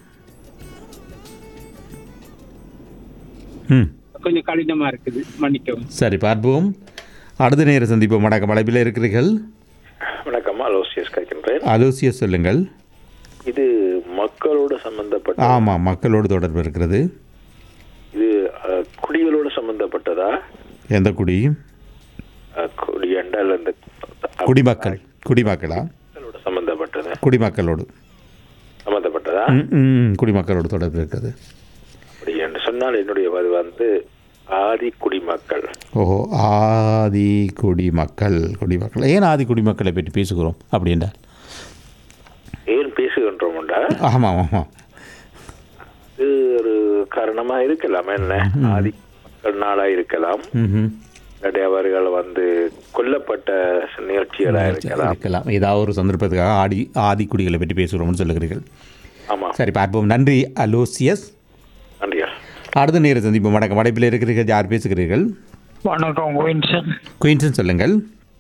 ம் கொஞ்சம் கடினமா இருக்குது மன்னிக்கவும் சரி பார்ப்போம் அடுத்த நேரம் சந்திப்போம் வணக்கம் வளைப்பில் இருக்கிறீர்கள் வணக்கம் அலோசியஸ் கேட்கின்றேன் அலோசியஸ் சொல்லுங்கள் இது மக்களோட சம்பந்தப்பட்ட ஆமாம் மக்களோடு தொடர்பு இருக்கிறது இது அஹ், குடிகளோட சம்பந்தப்பட்டதா எந்த குடி அஹ், குடி என்றால் அந்த குடிமக்கள் குடிமக்களா மக்களோட சம்பந்தப்பட்டது குடிமக்களோடு சம்பந்தப்பட்டதா ம், ம், குடிமக்களோடு தொடர்பு இருக்கிறது அப்படி என்று சொன்னால் என்னுடைய பதில் வந்து ஆதி குடிமக்கள் ஓஹோ ஆதி குடிமக்கள் குடிமக்கள் ஏன் ஆதி குடிமக்களை பற்றி பேசுகிறோம் அப்படின்னா ஏன் பேசுகின்றோம்டா ஆமாம் ஆமாம் இது ஒரு காரணமா இருக்கலாம் என்ன ஆதி மக்கள் நாளா இருக்கலாம் ம்ஹும். இல்லாட்டி அவர்கள் வந்து கொல்லப்பட்ட நிகழ்ச்சிகளா இருக்கலாம் இருக்கலாம் ஏதாவது ஒரு சந்தர்ப்பத்துக்காக ஆடி ஆதி குடிகளை பற்றி பேசுகிறோம்னு சொல்லுகிறீர்கள் ஆமா சரி பார்ப்போம் நன்றி அலோசியஸ் நன்றியா அடுத்த நேரம் சந்திப்போம் வணக்கம் வடைப்பில் இருக்கிறீர்கள் யார் பேசுகிறீர்கள் வணக்கம் குயின்சன் குயின்சன் சொல்லுங்கள்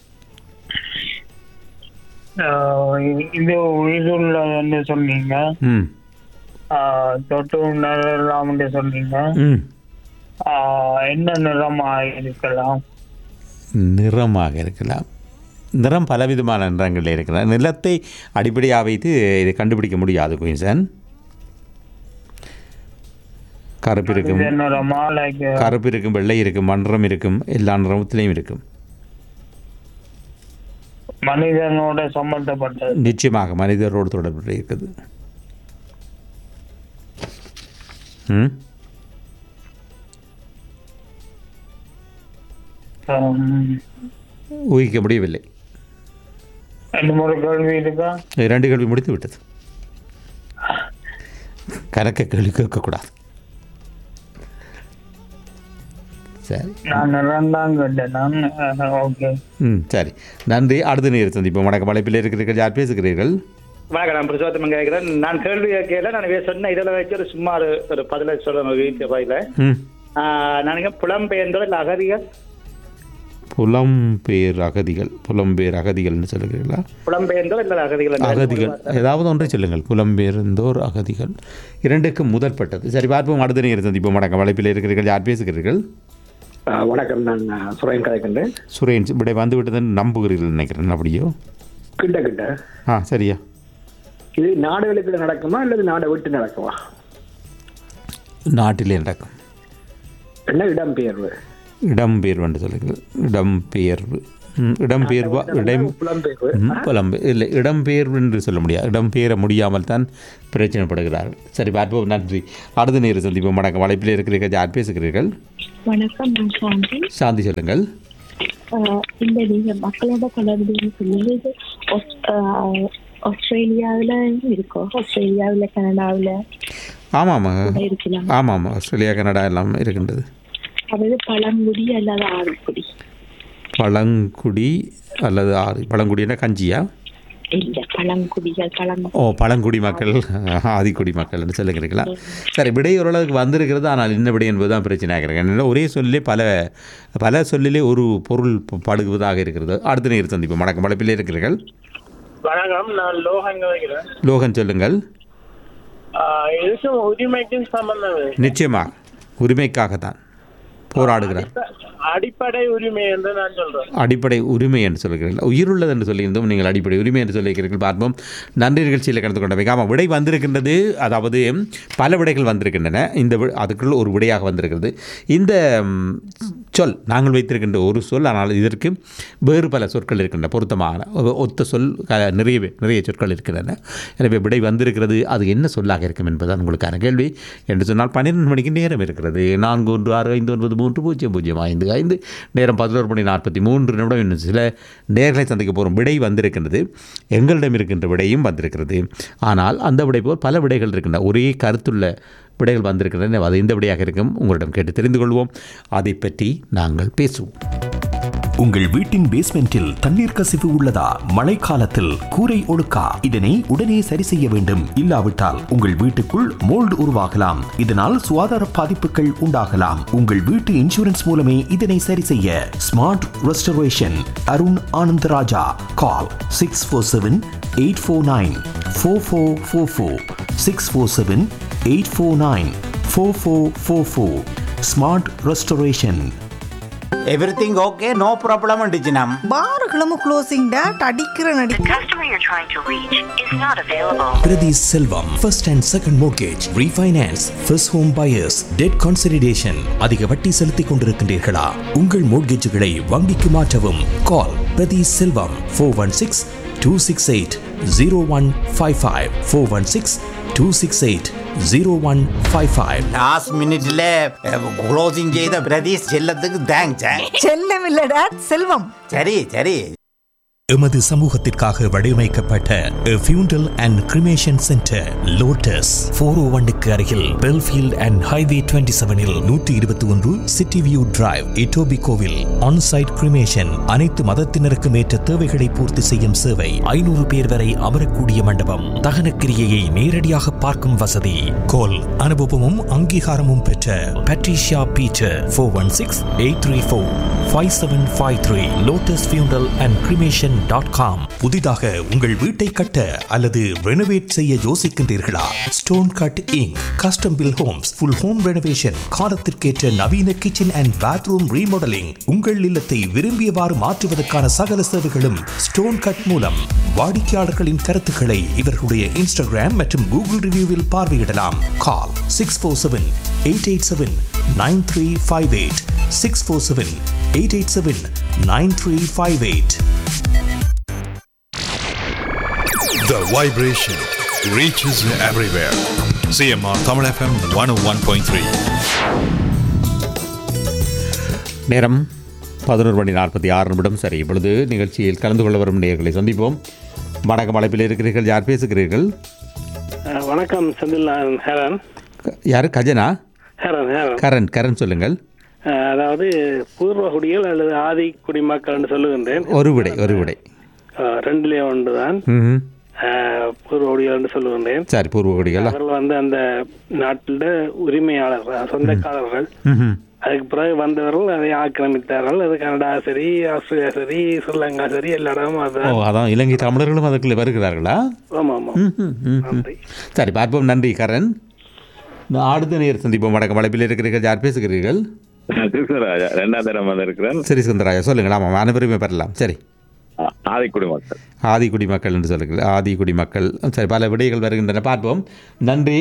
இது உயிருள்ளதுன்னு சொன்னீங்க ம் ஆஹ், தொட்டு உணரலாம்னு சொன்னீங்க ம் ஆஹ், என்ன நிறமா இருக்கலாம் நிறமாக இருக்கலாம் நிறம் பலவிதமான நிறங்களில் இருக்கலாம் நிலத்தை அடிப்படையாக வைத்து இதை கண்டுபிடிக்க முடியாது குயின்சன் கருப்பு இருக்கும் இது நிறமா லைக் கருப்பு இருக்கும் வெள்ளை இருக்கும் மன்றம் இருக்கும் எல்லா நிறத்திலையும் இருக்கும் மனிதனோட சம்பந்தப்பட்டது நிச்சயமாக மனிதரோடு தொடர்பு இருக்குது ம் ஆம், ஊகிக்க முடியவில்லை இன்னும் ஒரு கேள்வி இருக்கா இரண்டு கேள்வி முடித்து விட்டது கணக்க கேள்வி கேட்கக்கூடாது சரி நான் நிறம் தான் கேட்டேன் நான் ஓகே ம் சரி நன்றி அடுத்த நேரம் சந்திப்போம் வணக்கம் வலைப்பில் இருக்கிறீர்கள் யார் பேசுகிறீர்கள் வணக்கம் நான் பிரசோத்தமன் கேட்கிறேன் நான் கேள்வி கேட்கல நான் இதை சொன்ன இதில் வச்சு ஒரு சும்மா ஒரு ஒரு பதிலை சொல்லணும் வீட்டு வாயில ம் நான் புலம்பெயர்ந்தோ இல்லை அகதிகள் புலம்பெயர் அகதிகள் புலம்பெயர் அகதிகள்னு சொல்லுகிறீர்களா புலம்பெயர்ந்தோ இல்லை அகதிகள் அகதிகள் ஏதாவது ஒன்றை சொல்லுங்கள் புலம்பெயர்ந்தோர் அகதிகள் இரண்டுக்கும் முதற்பட்டது சரி பார்ப்போம் அடுத்த நேரம் சந்திப்போம் வணக்கம் வலைப்பில் இருக்கிறீர்கள் யார் பேசுகிறீர்கள் ஆஹ் வணக்கம் நான் ஆஹ், சுரேன் கலைக்கின்றேன் சுரேன் இப்படி வந்து விட்டதுன்னு நம்புகிறீர்கள் நினைக்கிறேன் அப்படியோ கிட்ட கிட்ட ஆ சரியா இது நாடுகளுக்கு நடக்குமா அல்லது நாடை விட்டு நடக்குமா நாட்டிலே நடக்கும் என்ன இடம்பெயர்வு இடம்பெயர்வு என்று சொல்லுங்கள் இடம்பெயர்வு ம், இடம்பெயர்வா இடம் புலம்பெயர்வு ம், புலம்பெ இல்லை இடம்பெயர்வு என்று சொல்ல முடியாது இடம்பெயர முடியாமல் தான் பிரச்சனைப்படுகிறார்கள் சரி பார்ப்போம் நன்றி அடுத்த நேரம் சந்திப்போம் வணக்கம் வலைப்பில் இருக்கிறீர்கள் யார் பேசுகிறீர்கள் வணக்கம் நான் சாந்தி சாந்தி சொல்லுங்கள் ஆஹ் இந்த நீங்க மக்களோட தொடர்புன்னு சொல்லி இது ஆஸ்- ஆஹ் ஆஸ்திரேலியாவுல இருக்கோ ஆஸ்திரேலியாவுல கனடாவுல ஆமாம் கூட இருக்கலாம் ஆமாம் ஆஸ்திரேலியா கனடா எல்லாம் இருக்கின்றது அதாவது பழங்குடி அல்லது ஆறுக்குடி பழங்குடி அல்லது ஆறு பழங்குடினா கஞ்சியா இல்ல பழங்குடிகள் பழங்கு ஓ பழங்குடி மக்கள் ஆதிக்குடி மக்கள்னு சொல்லுகிறீங்களா சரி விடை ஓரளவுக்கு வந்திருக்கிறது ஆனால் என்ன விடை என்பது தான் பிரச்சனையாக இருக்கு ஏன்னா ஒரே சொல்லிலே பல பல சொல்லிலே ஒரு பொருள் ப- படுகுவதாக இருக்கிறது அடுத்த நேரம் சந்திப்போம் வணக்கம் பழப்பில் இருக்கிறீர்கள் வணக்கம் நான் லோகன் வைக்கிறேன் லோகன் சொல்லுங்கள் இதுக்கும் உரிமைக்கும் சம்பந்தம் நிச்சயமாக உரிமைக்காகத்தான் போராடுகிறார் அடிப்படை உரிமை என்று நான் சொல்றேன் அடிப்படை உரிமை என்று சொல்கிறீர்கள் உயிருள்ளது என்று சொல்லியிருந்தோம் நீங்கள் அடிப்படை உரிமை என்று சொல்லியிருக்கிறீர்கள் பார்ப்போம் நன்றி நிகழ்ச்சியில் கலந்து கொண்டவை ஆமாம் விடை வந்திருக்கின்றது அதாவது பல விடைகள் வந்திருக்கின்றன இந்த வி- அதுக்குள் ஒரு விடையாக வந்திருக்கிறது இந்த ம், சொல் நாங்கள் வைத்திருக்கின்ற ஒரு சொல் ஆனால் இதற்கு வேறு பல சொற்கள் இருக்கின்றன பொருத்தமான ஒ- ஒத்த சொல் க- நிறைய நிறைய சொற்கள் இருக்கின்றன எனவே விடை வந்திருக்கிறது அது என்ன சொல்லாக இருக்கும் என்பதுதான் உங்களுக்கான கேள்வி என்று சொன்னால் பன்னிரெண்டு மணிக்கு நேரம் இருக்கிறது நான்கு ஒன்று ஆறு ஐந்து ஒன்பது மூன்று பூஜ்ஜியம் பூஜ்ஜியம் ஐந்து ஐந்து நேரம் பதினோரு மணி நாற்பத்தி மூன்று நிமிடம் இன்னும் சில நேர்களை சந்திக்க போகிறோம் விடை வந்திருக்கின்றது எங்களிடம் இருக்கின்ற விடையும் வந்திருக்கிறது ஆனால் அந்த விடை போல் பல விடைகள் இருக்கின்றன ஒரே கருத்துள்ள விடைகள் வந்திருக்கின்றன அது எந்த விடையாக இருக்கும் உங்களிடம் கேட்டு தெரிந்து கொள்வோம் அதை பற்றி நாங்கள் பேசுவோம் உங்கள் வீட்டின் பேஸ்மெண்டில் தண்ணீர் கசிவு உள்ளதா மழைக்காலத்தில் கூரை ஒழுக்கா இதனை உடனே சரி செய்ய வேண்டும் இல்லாவிட்டால் உங்கள் வீட்டுக்குள் மோல்டு உருவாகலாம் இதனால் சுகாதார பாதிப்புகள் உண்டாகலாம் உங்கள் வீட்டு இன்சூரன்ஸ் மூலமே இதனை சரி செய்ய smart restoration Arun Anandaraja call six four seven eight four nine four four four four six four seven eight four nine four four four four smart restoration everything okay no problem டிஜினம் பாருகளும் க்ளோசிங் டேட் அடிக்கிற நடி Priti Selvam, first and second mortgage, refinance, first home buyers, debt consolidation. அதிக வட்டி செலுத்திக் கொண்டிருக்கின்றீர்களா உங்கள் மோட்கேஜுகளை வங்கிக்கு மாற்றவும் call Prathi Selvam four one six two six eight zero one five five four one six two six eight zero one five five last மினிட்ல closing செய்த பிரதீஷ் செல்லத்துக்கு thanks செல்லம் இல்ல டேட் செல்வம் சரி சரி எமது சமூகத்திற்காக வடிவமைக்கப்பட்ட funeral and cremation centre Lotus four O ஒன்னுக்கு அருகில் பெல்ஃபீல்ட் அண்ட் ஹைவே டுவெண்ட்டி செவனில் நூற்றி இருபத்தி ஒன்று சிட்டி வியூ டிரைவ் இட்டோபி கோவில் ஆன்சைட் கிரிமேஷன் அனைத்து மதத்தினருக்கும் ஏற்ற தேவைகளை பூர்த்தி செய்யும் சேவை ஐநூறு பேர் வரை அமரக்கூடிய மண்டபம் தகன கிரியையை நேரடியாக பார்க்கும் வசதி கோல் அனுபவமும் அங்கீகாரமும் பெற்ற Patricia Peter four one six eight three four five seven five three Lotus funeral and cremation dot com புதிதாக உங்கள் வீட்டை கட்ட அல்லது ரெனோவேட் செய்ய யோசிக்கின்றீர்களா stone cut inc custom build homes full home renovation காலத்திற்கேற்ற நவீன கிச்சன் அண்ட் பாத்ரூம் ரீமாடலிங் உங்கள் இல்லத்தை விரும்பியவாறு மாற்றுவதற்கான சகல சேவைகளும் ஸ்டோன் கட் மூலம் வாடிக்கையாளர்களின் கருத்துக்களை இவர்களுடைய இன்ஸ்டாகிராம் மற்றும் கூகுள் ரிவ்யூவில் பார்வையிடலாம் call six four seven eight eight seven nine three five eight six four seven eight eight seven nine three five eight The vibration reaches everywhere. CMR Tamil FM 101.3. நேரம் பதினோரு மணி நாற்பத்தி ஆறு நிமிடம் சரி இப்பொழுது நிகழ்ச்சியில் கலந்து கொள்ள வரும் நேயர்களை சந்திப்போம் வணக்கம் அழைப்பில் இருக்கிறீர்கள் யார் பேசுகிறீர்கள் அஹ், வணக்கம் செந்தில் நான் ஹேரன் யார் கஜனா ஹேரன் ஹேரன் கரண் கரண் சொல்லுங்கள் அஹ், அதாவது பூர்வ குடிகள் அல்லது ஆதி குடிமக்கள் என்று சொல்லுகின்றேன் ஒரு விடை ஒரு விடை அஹ், ரெண்டுலேயே ஒன்று தான் ம்ஹும். பூர்வ குடிகள் என்று சொல்லுகின்றேன் சரி பூர்வகுடிகளா அவர்கள் வந்து அந்த நாட்டில் உரிமையாளர்கள் சொந்தக்காரர்கள் ம்ஹும். அதுக்கு பிறகு வந்தவர்கள் அதை ஆக்கிரமித்தார்கள் அது கனடா சரி ஆஸ்திரேலியா சரி ஸ்ரீலங்கா சரி எல்லா இடமும் அது ஓ அதான் இலங்கை தமிழர்களும் அதுக்குள்ளே வருகிறார்களா ஆமா ஆமா ம்ஹும், ம்ஹும். சரி பார்ப்போம் நன்றி கரண் நான் அடுத்த நேர் சந்திப்போம் வணக்கம் அழைப்பில் இருக்கிறீர்கள் யார் பேசுகிறீர்கள் கிருஷ்ணராஜா ரெண்டாம் தரம் வந்திருக்கிறேன் சரி சுந்தராயா சொல்லுங்கள் ஆமாம் அனைவருமே பெறலாம் சரி ஆ- ஆதிக்குடி மக்கள் ஆதி குடிமக்கள் என்று சொல்லுங்கள் ஆதி குடிமக்கள் சரி பல விடைகள் வருகின்றன பார்ப்போம் நன்றி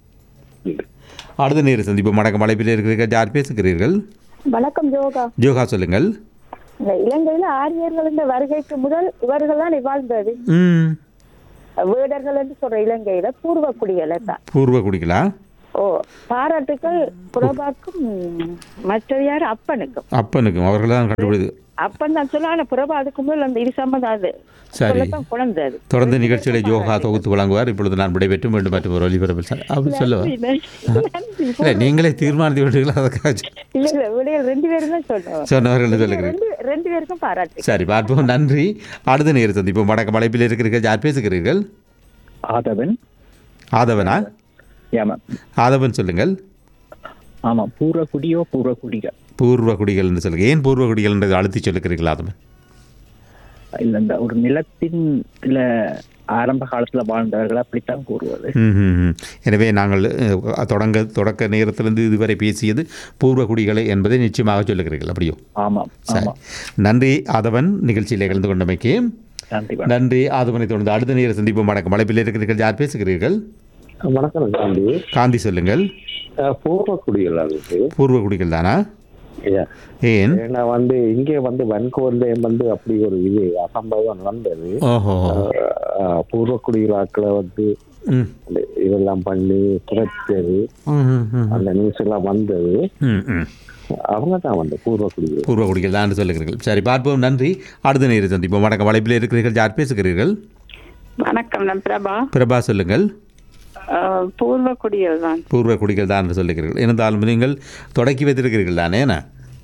அடுத்த நேர் சந்திப்போம் வணக்கம் அழைப்பில் இருக்கிறீர்கள் யார் பேசுகிறீர்கள் வணக்கம் யோகா ஜோகா சொல்லுங்கள் இந்த இலங்கையில ஆரியர்களின் வருகைக்கு முதல் இவர்கள் தான் வாழ்ந்தது ம் வேடர்கள் என்று சொல்ற இலங்கையில பூர்வ குடிகளை தான் பூர்வ குடிகளா ஓ பாராட்டுக்கள் புறபாக்கும் மற்ற யார் அப்பனுக்கும் அப்பனுக்கும் அவர்கள் தான் கண்டுபிடிது அப்பன் தான் சொல்ல ஆனா புறபா அதுக்கு முதல் அந்த இது சம்பந்தம் அது சரி சொல்லத்தான் குழந்தது தொடர்ந்து நிகழ்ச்சிகளை யோகா தொகுத்து வழங்குவார் இப்பொழுது நான் விடைபெற்று மீண்டும் மற்றும் ஒரு ஒலிபரப்பில் ச- அப்படி சொல்லுவா இல்லை நீங்களே தீர்மானித்து விட்டீங்களா அதுக்காக சொ- இல்ல இல்ல விடையில் ரெண்டு பேரும் தான் சொன்னோம் சொன்னவர்கள் சொல்லுகிறேன் ரெண்டு ரெண்டு பேருக்கும் பாராட்டு சரி பார்ப்போம் நன்றி அடுத்த நேரம் சந்திப்போம் வடக்கு அழைப்பில் இருக்கிறீர்கள் யார் பேசுகிறீர்கள் ஆதவன் ஆதவனா ஆமா ஆதவன் சொல்லுங்கள் ஆமா பூர்வ குடியோ பூர்வ குடிகள் பூர்வ குடிகள் என்று சொல்லுங்கள் ஏன் பூர்வ குடிகள் என்று அழுத்தி சொல்லுகிறீர்கள் ஆதவன் இல்ல இந்த ஒரு நிலத்தின் இல்ல ஆரம்ப காலத்துல வாழ்ந்தவர்கள் அப்படித்தான் கூறுவது ம், ம், ம். எனவே நாங்கள் அஹ், தொடங்க தொடக்க நேரத்திலிருந்து இதுவரை பேசியது பூர்வ குடிகளை என்பதை நிச்சயமாக சொல்லுகிறீர்கள் அப்படியோ ஆமாம் சரி நன்றி ஆதவன் நிகழ்ச்சியில் கலந்து கொண்டமைக்கு நன்றி நன்றி ஆதவனை தொடர்ந்து அடுத்த நேரம் சந்திப்போம் வணக்கம் அழைப்பில் இருக்கிறீர்கள் யார் பேசுகிறீர்கள் வணக்கம் காந்தி காந்தி சொல்லுங்கள் அஹ், பூர்வ குடிகள் அதுக்கு பூர்வ குடிகள் தானா ஐயா. ஏன் ஏன்னா வந்து இங்கே வந்து வன்கோர்ல வந்து அப்படி ஒரு இது அசம்பவம் நடந்தது ஓஹோ அஹ், பூர்வ குடிகளாக்களை வந்து ம். இந்த இதெல்லாம் பண்ணி குறைச்சது ம், ம், ம். அந்த நியூஸ் எல்லாம் வந்தது ம், ம். அவங்க தான் வந்து பூர்வ குடிகள் பூர்வ குடிகள் தான் சொல்லுகிறீர்கள் சரி பார்ப்போம் நன்றி அடுத்த நேரம் சந்திப்போம் வணக்கம் அழைப்பில் இருக்கிறீர்கள் யார் பேசுகிறீர்கள் வணக்கம் நான் பிரபா பிரபா சொல்லுங்கள் அஹ், பூர்வ குடிகள் தான் பூர்வ குடிகள் தான் என்று சொல்லுகிறீர்கள் இருந்தாலும் நீங்கள் தொடக்கி வைத்திருக்கிறீர்கள் தானே என்ன?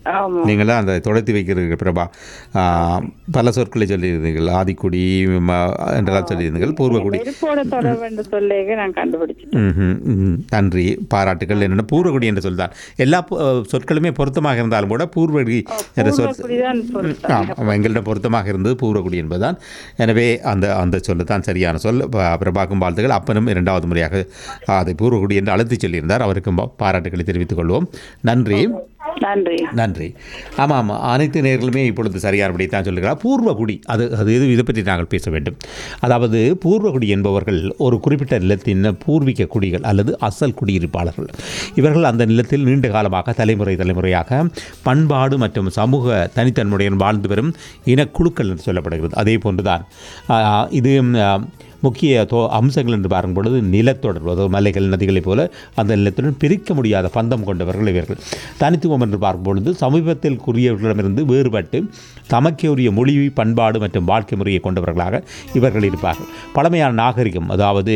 ஆமா. நீங்கள் தான் அந்த தொடர்த்தி வைக்கிறீர்கள் பிரபா ஆ, பல சொற்களை சொல்லியிருந்தீர்கள் ஆதிக்குடி ம- என்றெல்லாம் சொல்லியிருந்தீர்கள் பூர்வகுடி நெருப்போட தொடர்பு என்று சொல்லேங்க நான் கண்டுபிடிச்சேன் ம்ஹும், ம், நன்றி பாராட்டுகள் என்னென்ன பூர்வகுடி என்ற சொல் தான் எல்லா பொ- சொற்களுமே பொருத்தமாக இருந்தாலும் கூட பூர்வகுடி என்ற சொல் பூர்வகுடிதான் பொருத்தம். ஆமாம் எங்களிடம் பொருத்தமாக இருந்தது பூர்வகுடி என்பதுதான் எனவே அந்த அந்த சொல்லு தான் சரியான சொல் ப- பிரபாக்கும் வாழ்த்துகள் அப்பனும் இரண்டாவது முறையாக அதை பூர்வகுடி என்று அழுத்தி சொல்லியிருந்தார் அவருக்கும் பா- பாராட்டுகளை தெரிவித்துக் கொள்வோம் நன்றி நன்றி நன்றி ஆமாம் ஆமாம் அனைத்து நேர்களுமே இப்பொழுது சரியானபடி தான் சொல்லுகிறார் பூர்வகுடி அது அது இது இதை பற்றி நாங்கள் பேச வேண்டும் அதாவது பூர்வகுடி என்பவர்கள் ஒரு குறிப்பிட்ட நிலத்தின் பூர்வீக குடிகள் அல்லது அசல் குடியிருப்பாளர்கள் இவர்கள் அந்த நிலத்தில் நீண்ட காலமாக தலைமுறை தலைமுறையாக பண்பாடு மற்றும் சமூக தனித்தன்மையுடன் வாழ்ந்து வரும் இனக்குழுக்கள் என்று சொல்லப்படுகிறது அதே போன்றுதான் ஆ, இது ஆ, முக்கிய தோ அம்சங்கள் என்று பார்க்கும் பொழுது நிலத்தொடர்பு அதாவது மலைகள் நதிகளைப் போல அந்த நிலத்துடன் பிரிக்க முடியாத பந்தம் கொண்டவர்கள் இவர்கள் தனித்துவம் என்று பார்க்கும் பொழுது சமீபத்தில் கூறியவர்களிடமிருந்து வேறுபட்டு தமக்கே உரிய மொழி பண்பாடு மற்றும் வாழ்க்கை முறையை கொண்டவர்களாக இவர்கள் இருப்பார்கள் பழமையான நாகரிகம் அதாவது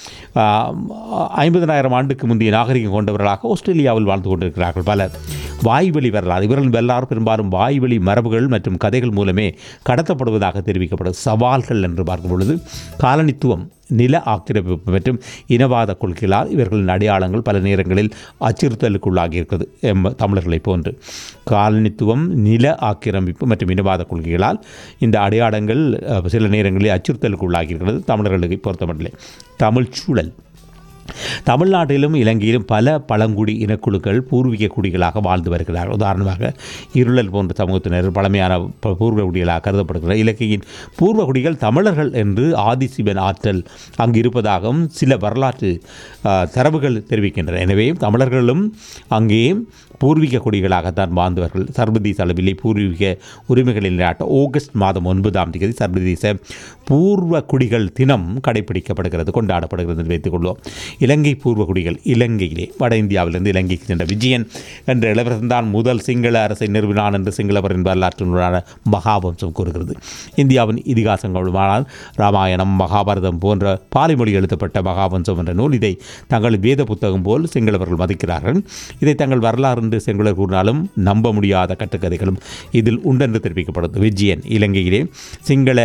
ஐம்பதனாயிரம் ஆண்டுக்கு முந்தைய நாகரிகம் கொண்டவர்களாக ஆஸ்திரேலியாவில் வாழ்ந்து கொண்டிருக்கிறார்கள் பலர் வாய்வழி வரலாறு இவர்கள் வரலாறு பெரும்பாலும் வாய்வழி மரபுகள் மற்றும் கதைகள் மூலமே கடத்தப்படுவதாக தெரிவிக்கப்படும் சவால்கள் என்று பார்க்கும் பொழுது காலனித்துவம் நில ஆக்கிரமிப்பு மற்றும் இனவாத கொள்கைகளால் இவர்களின் அடையாளங்கள் பல நேரங்களில் அச்சுறுத்தலுக்குள்ளாகி இருக்கிறது எம் தமிழர்களைப் போன்று காலனித்துவம் நில ஆக்கிரமிப்பு மற்றும் இனவாத கொள்கைகளால் இந்த அடையாளங்கள் அஹ், சில நேரங்களில் அச்சுறுத்தலுக்குள்ளாகி இருக்கிறது தமிழர்களுக்கு பொறுத்தமட்டில்லை தமிழ் சூழல் தமிழ்நாட்டிலும் இலங்கையிலும் பல பழங்குடி இனக்குழுக்கள் பூர்வீக குடிகளாக வாழ்ந்து வருகிறார்கள் உதாரணமாக இருளல் போன்ற சமூகத்தினர் பழமையான ப- பூர்வ குடிகளாக கருதப்படுகிறார் இலங்கையின் பூர்வ குடிகள் தமிழர்கள் என்று ஆதிசிவன் ஆற்றல் அங்கு இருப்பதாகவும் சில வரலாற்று ஆ, தரவுகள் தெரிவிக்கின்றன எனவே தமிழர்களும் அங்கே பூர்வீக குடிகளாகத்தான் வாழ்ந்தவர்கள் சர்வதேச அளவிலே பூர்வீக உரிமைகளில் நாட்ட ஆகஸ்ட் மாதம் ஒன்பதாம் தேதி சர்வதேச பூர்வ குடிகள் தினம் கடைபிடிக்கப்படுகிறது கொண்டாடப்படுகிறது என்று வைத்துக் கொள்வோம் இலங்கை பூர்வ குடிகள் இலங்கையிலே வட இந்தியாவிலிருந்து இலங்கைக்கு சென்ற விஜயன் என்ற இளவரசன் தான் முதல் சிங்கள அரசை நிறுவினான் என்று சிங்களவரின் வரலாற்று நூலான மகாவம்சம் கூறுகிறது இந்தியாவின் இதிகாசங்களுமானால் ராமாயணம் மகாபாரதம் போன்ற பாலி மொழி எழுதப்பட்ட மகாவம்சம் என்ற நூல் இதை தங்கள் வேத புத்தகம் போல் சிங்களவர்கள் மதிக்கிறார்கள் இதை தங்கள் வரலாறு என்று சிங்களர் கூறினாலும் நம்ப முடியாத கட்டுக்கதைகளும் இதில் உண்டென்று தெரிவிக்கப்படுது விஜயன் இலங்கையிலே சிங்கள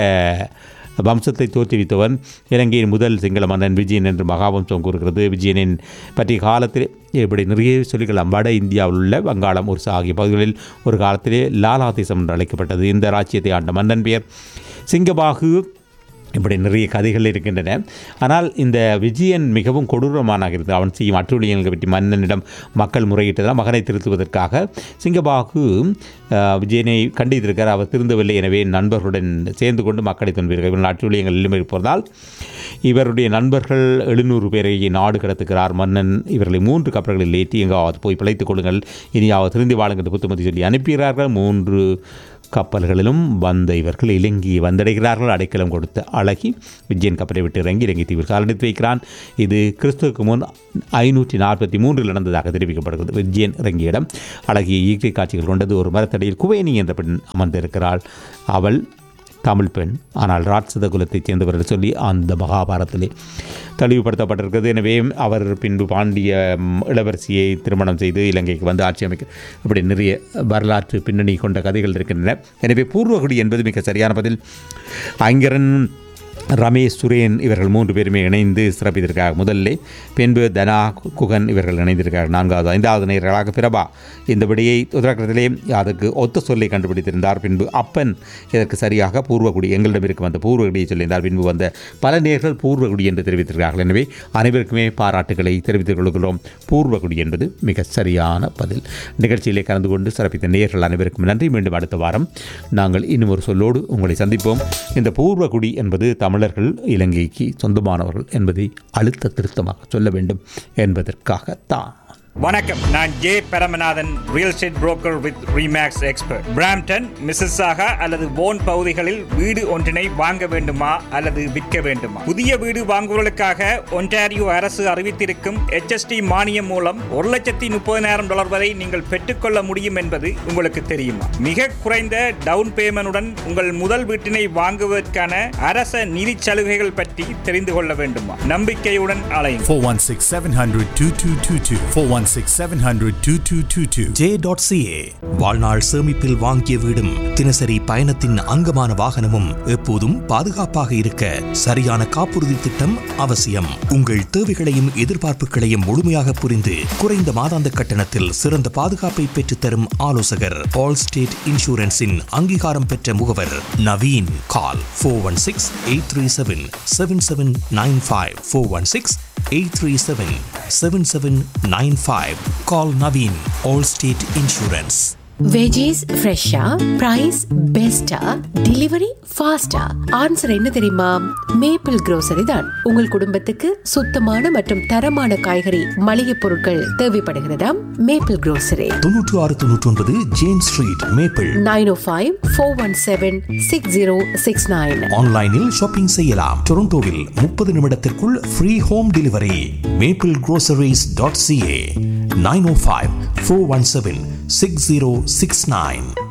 வம்சத்தை தோற்றுவித்தவன் இலங்கையின் முதல் சிங்கள மன்னன் விஜயன் என்று மகாவம்சம் கூறுகிறது விஜயனின் பற்றிய காலத்தில் இப்படி நிறைய சொல்லிக்கலாம் வட இந்தியாவில் உள்ள வங்காளம் ஒரு ஆகிய பகுதிகளில் ஒரு காலத்திலே லாலா தேசம் என்று அழைக்கப்பட்டது இந்த ராஜ்யத்தை ஆண்ட மன்னன் பெயர் சிங்கபாகு இப்படி நிறைய கதைகள் இருக்கின்றன ஆனால் இந்த விஜயன் மிகவும் கொடூரமானாக இருந்தது அவன் செய்யும் அட்டுழியங்களை பற்றி மன்னனிடம் மக்கள் முறையிட்டதால் மகனை திருத்துவதற்காக சிங்கபாகு அஹ், விஜயனை கண்டித்திருக்கிறார் அவர் திருந்தவில்லை எனவே நண்பர்களுடன் சேர்ந்து கொண்டு மக்களை துன்பீர்கள் இவர்கள் அட்டுழியங்கள் இருப்பதால் இவருடைய நண்பர்கள் எழுநூறு பேரை நாடு கடத்துகிறார் மன்னன் இவர்களை மூன்று கப்பல்களில் ஏற்றி எங்காவது போய் பிழைத்துக் கொள்ளுங்கள் இனியாவது திருந்தி வாழுங்கள் என்று புத்துமதி சொல்லி அனுப்புகிறார்கள் மூன்று கப்பல்களிலும் வந்த இவர்கள் இலங்கையை வந்தடைகிறார்கள் அடைக்கலம் கொடுத்த அழகி விஜயன் கப்பலை விட்டு இறங்கி இலங்கை தீவில் காலெடுத்து வைக்கிறான் இது கிறிஸ்துவுக்கு முன் ஐநூற்றி நாற்பத்தி மூன்றில் நடந்ததாக தெரிவிக்கப்படுகிறது விஜயன் இறங்கிய இடம் அழகிய இயற்கை காட்சிகள் கொண்டது ஒரு மரத்தடியில் குவேனி என்ற பெண் அமர்ந்திருக்கிறாள் அவள் தமிழ் பெண் ஆனால் ராட்சத குலத்தைச் சேர்ந்தவர் என்று சொல்லி அந்த மகாபாரத்திலே தெளிவுபடுத்தப்பட்டிருக்கிறது எனவே அவர் பின்பு பாண்டிய ம், இளவரசியை திருமணம் செய்து இலங்கைக்கு வந்து ஆட்சி அமைக்க இப்படி நிறைய வரலாற்று பின்னணி கொண்ட கதைகள் இருக்கின்றன எனவே பூர்வகுடி என்பது மிக சரியான பதில் ஐங்கரன் ரமேஷ் சுரேன் இவர்கள் மூன்று பேருமே இணைந்து சிறப்பித்திருக்காங்க முதல்ல பின்பு தனா குகன் இவர்கள் இணைந்திருக்கார்கள் நான்காவது ஐந்தாவது நேர்களாக பிரபா இந்த விடையை உத்தரகத்திலே அதுக்கு ஒத்த சொல்லை கண்டுபிடித்திருந்தார் பின்பு அப்பன் இதற்கு சரியாக பூர்வகுடி எங்களிடம் இருக்கும் அந்த பூர்வகுடியை சொல்லியிருந்தார் பின்பு வந்த பல நேர்கள் பூர்வகுடி என்று தெரிவித்திருக்கிறார்கள் எனவே அனைவருக்குமே பாராட்டுகளை தெரிவித்துக் கொள்கிறோம் பூர்வகுடி என்பது மிக சரியான பதில் நிகழ்ச்சியிலே கலந்து கொண்டு சிறப்பித்த நேர்கள் அனைவருக்கும் நன்றி மீண்டும் அடுத்த வாரம் நாங்கள் இன்னும் ஒரு சொல்லோடு உங்களை சந்திப்போம் இந்த பூர்வகுடி என்பது தமிழர்கள் இலங்கைக்கு சொந்தமானவர்கள் என்பதை அழுத்த திருத்தமாக சொல்ல வேண்டும் என்பதற்காகத்தான் வணக்கம் நான் J Paramanathan real estate broker with Remax expert Brampton Mississauga அல்லது போன் பகுதிகளில் வீடு ஒன்றினை வாங்க வேண்டுமா அல்லது விற்க வேண்டுமா புதிய வீடு வாங்குவதற்காக ஒன்டாரியோ அரசு அறிவித்திருக்கும் HST மானியம் மூலம் ஒரு லட்சத்தி முப்பதினாயிரம் டாலர் வரை நீங்கள் பெற்றுக்கொள்ள முடியும் என்பது உங்களுக்கு தெரியுமா மிக குறைந்த டவுன் பேமெண்டுடன் உங்கள் முதல் வீட்டினை வாங்குவதற்கான அரச நிதி சலுகைகள் பற்றி தெரிந்து கொள்ள வேண்டுமா நம்பிக்கையுடன் அலையும் 416 700 2222. 416 six seven hundred two two two two J dot CA வாழ்நாள் சேமிப்பில் வாங்கிய வீடும் தினசரி பயணத்தின் அங்கமான வாகனமும் எப்போதும் பாதுகாப்பாக இருக்க சரியான காப்புறுதி திட்டம் அவசியம் உங்கள் தேவைகளையும் எதிர்பார்ப்புகளையும் முழுமையாக புரிந்து குறைந்த மாதாந்த கட்டணத்தில் சிறந்த பாதுகாப்பை பெற்றுத்தரும் ஆலோசகர் ஆல் ஸ்டேட் இன்சூரன்ஸின் அங்கீகாரம் பெற்ற முகவர் Naveen call four one six eight three seven seven seven nine five four one six eight three seven seven seven nine five call Naveen Allstate insurance veggies ஃப்ரெஷ்ஷா பிரைஸ் பெஸ்டா டெலிவரி ஃபாஸ்டா ஆன்சர் என்ன தெரியுமா maple grocery தான் உங்கள் குடும்பத்துக்கு சுத்தமான மற்றும் தரமான காய்கறி மளிகை பொருட்கள் தேவைப்படுகிறதா மேப்பிள் grocery தொன்னூற்று ஆறு தொன்னூற்றி ஒன்பது ஜேம்ஸ் ஸ்ட்ரீட் மேப்பிள் நைன் ஓ five four one seven six zero six nine ஆன்லைனில் ஷாப்பிங் செய்யலாம் டொரண்டோவில் முப்பது நிமிடத்திற்குள் free home delivery Maple groceries dot CA nine ஓ five four one seven six zero six nine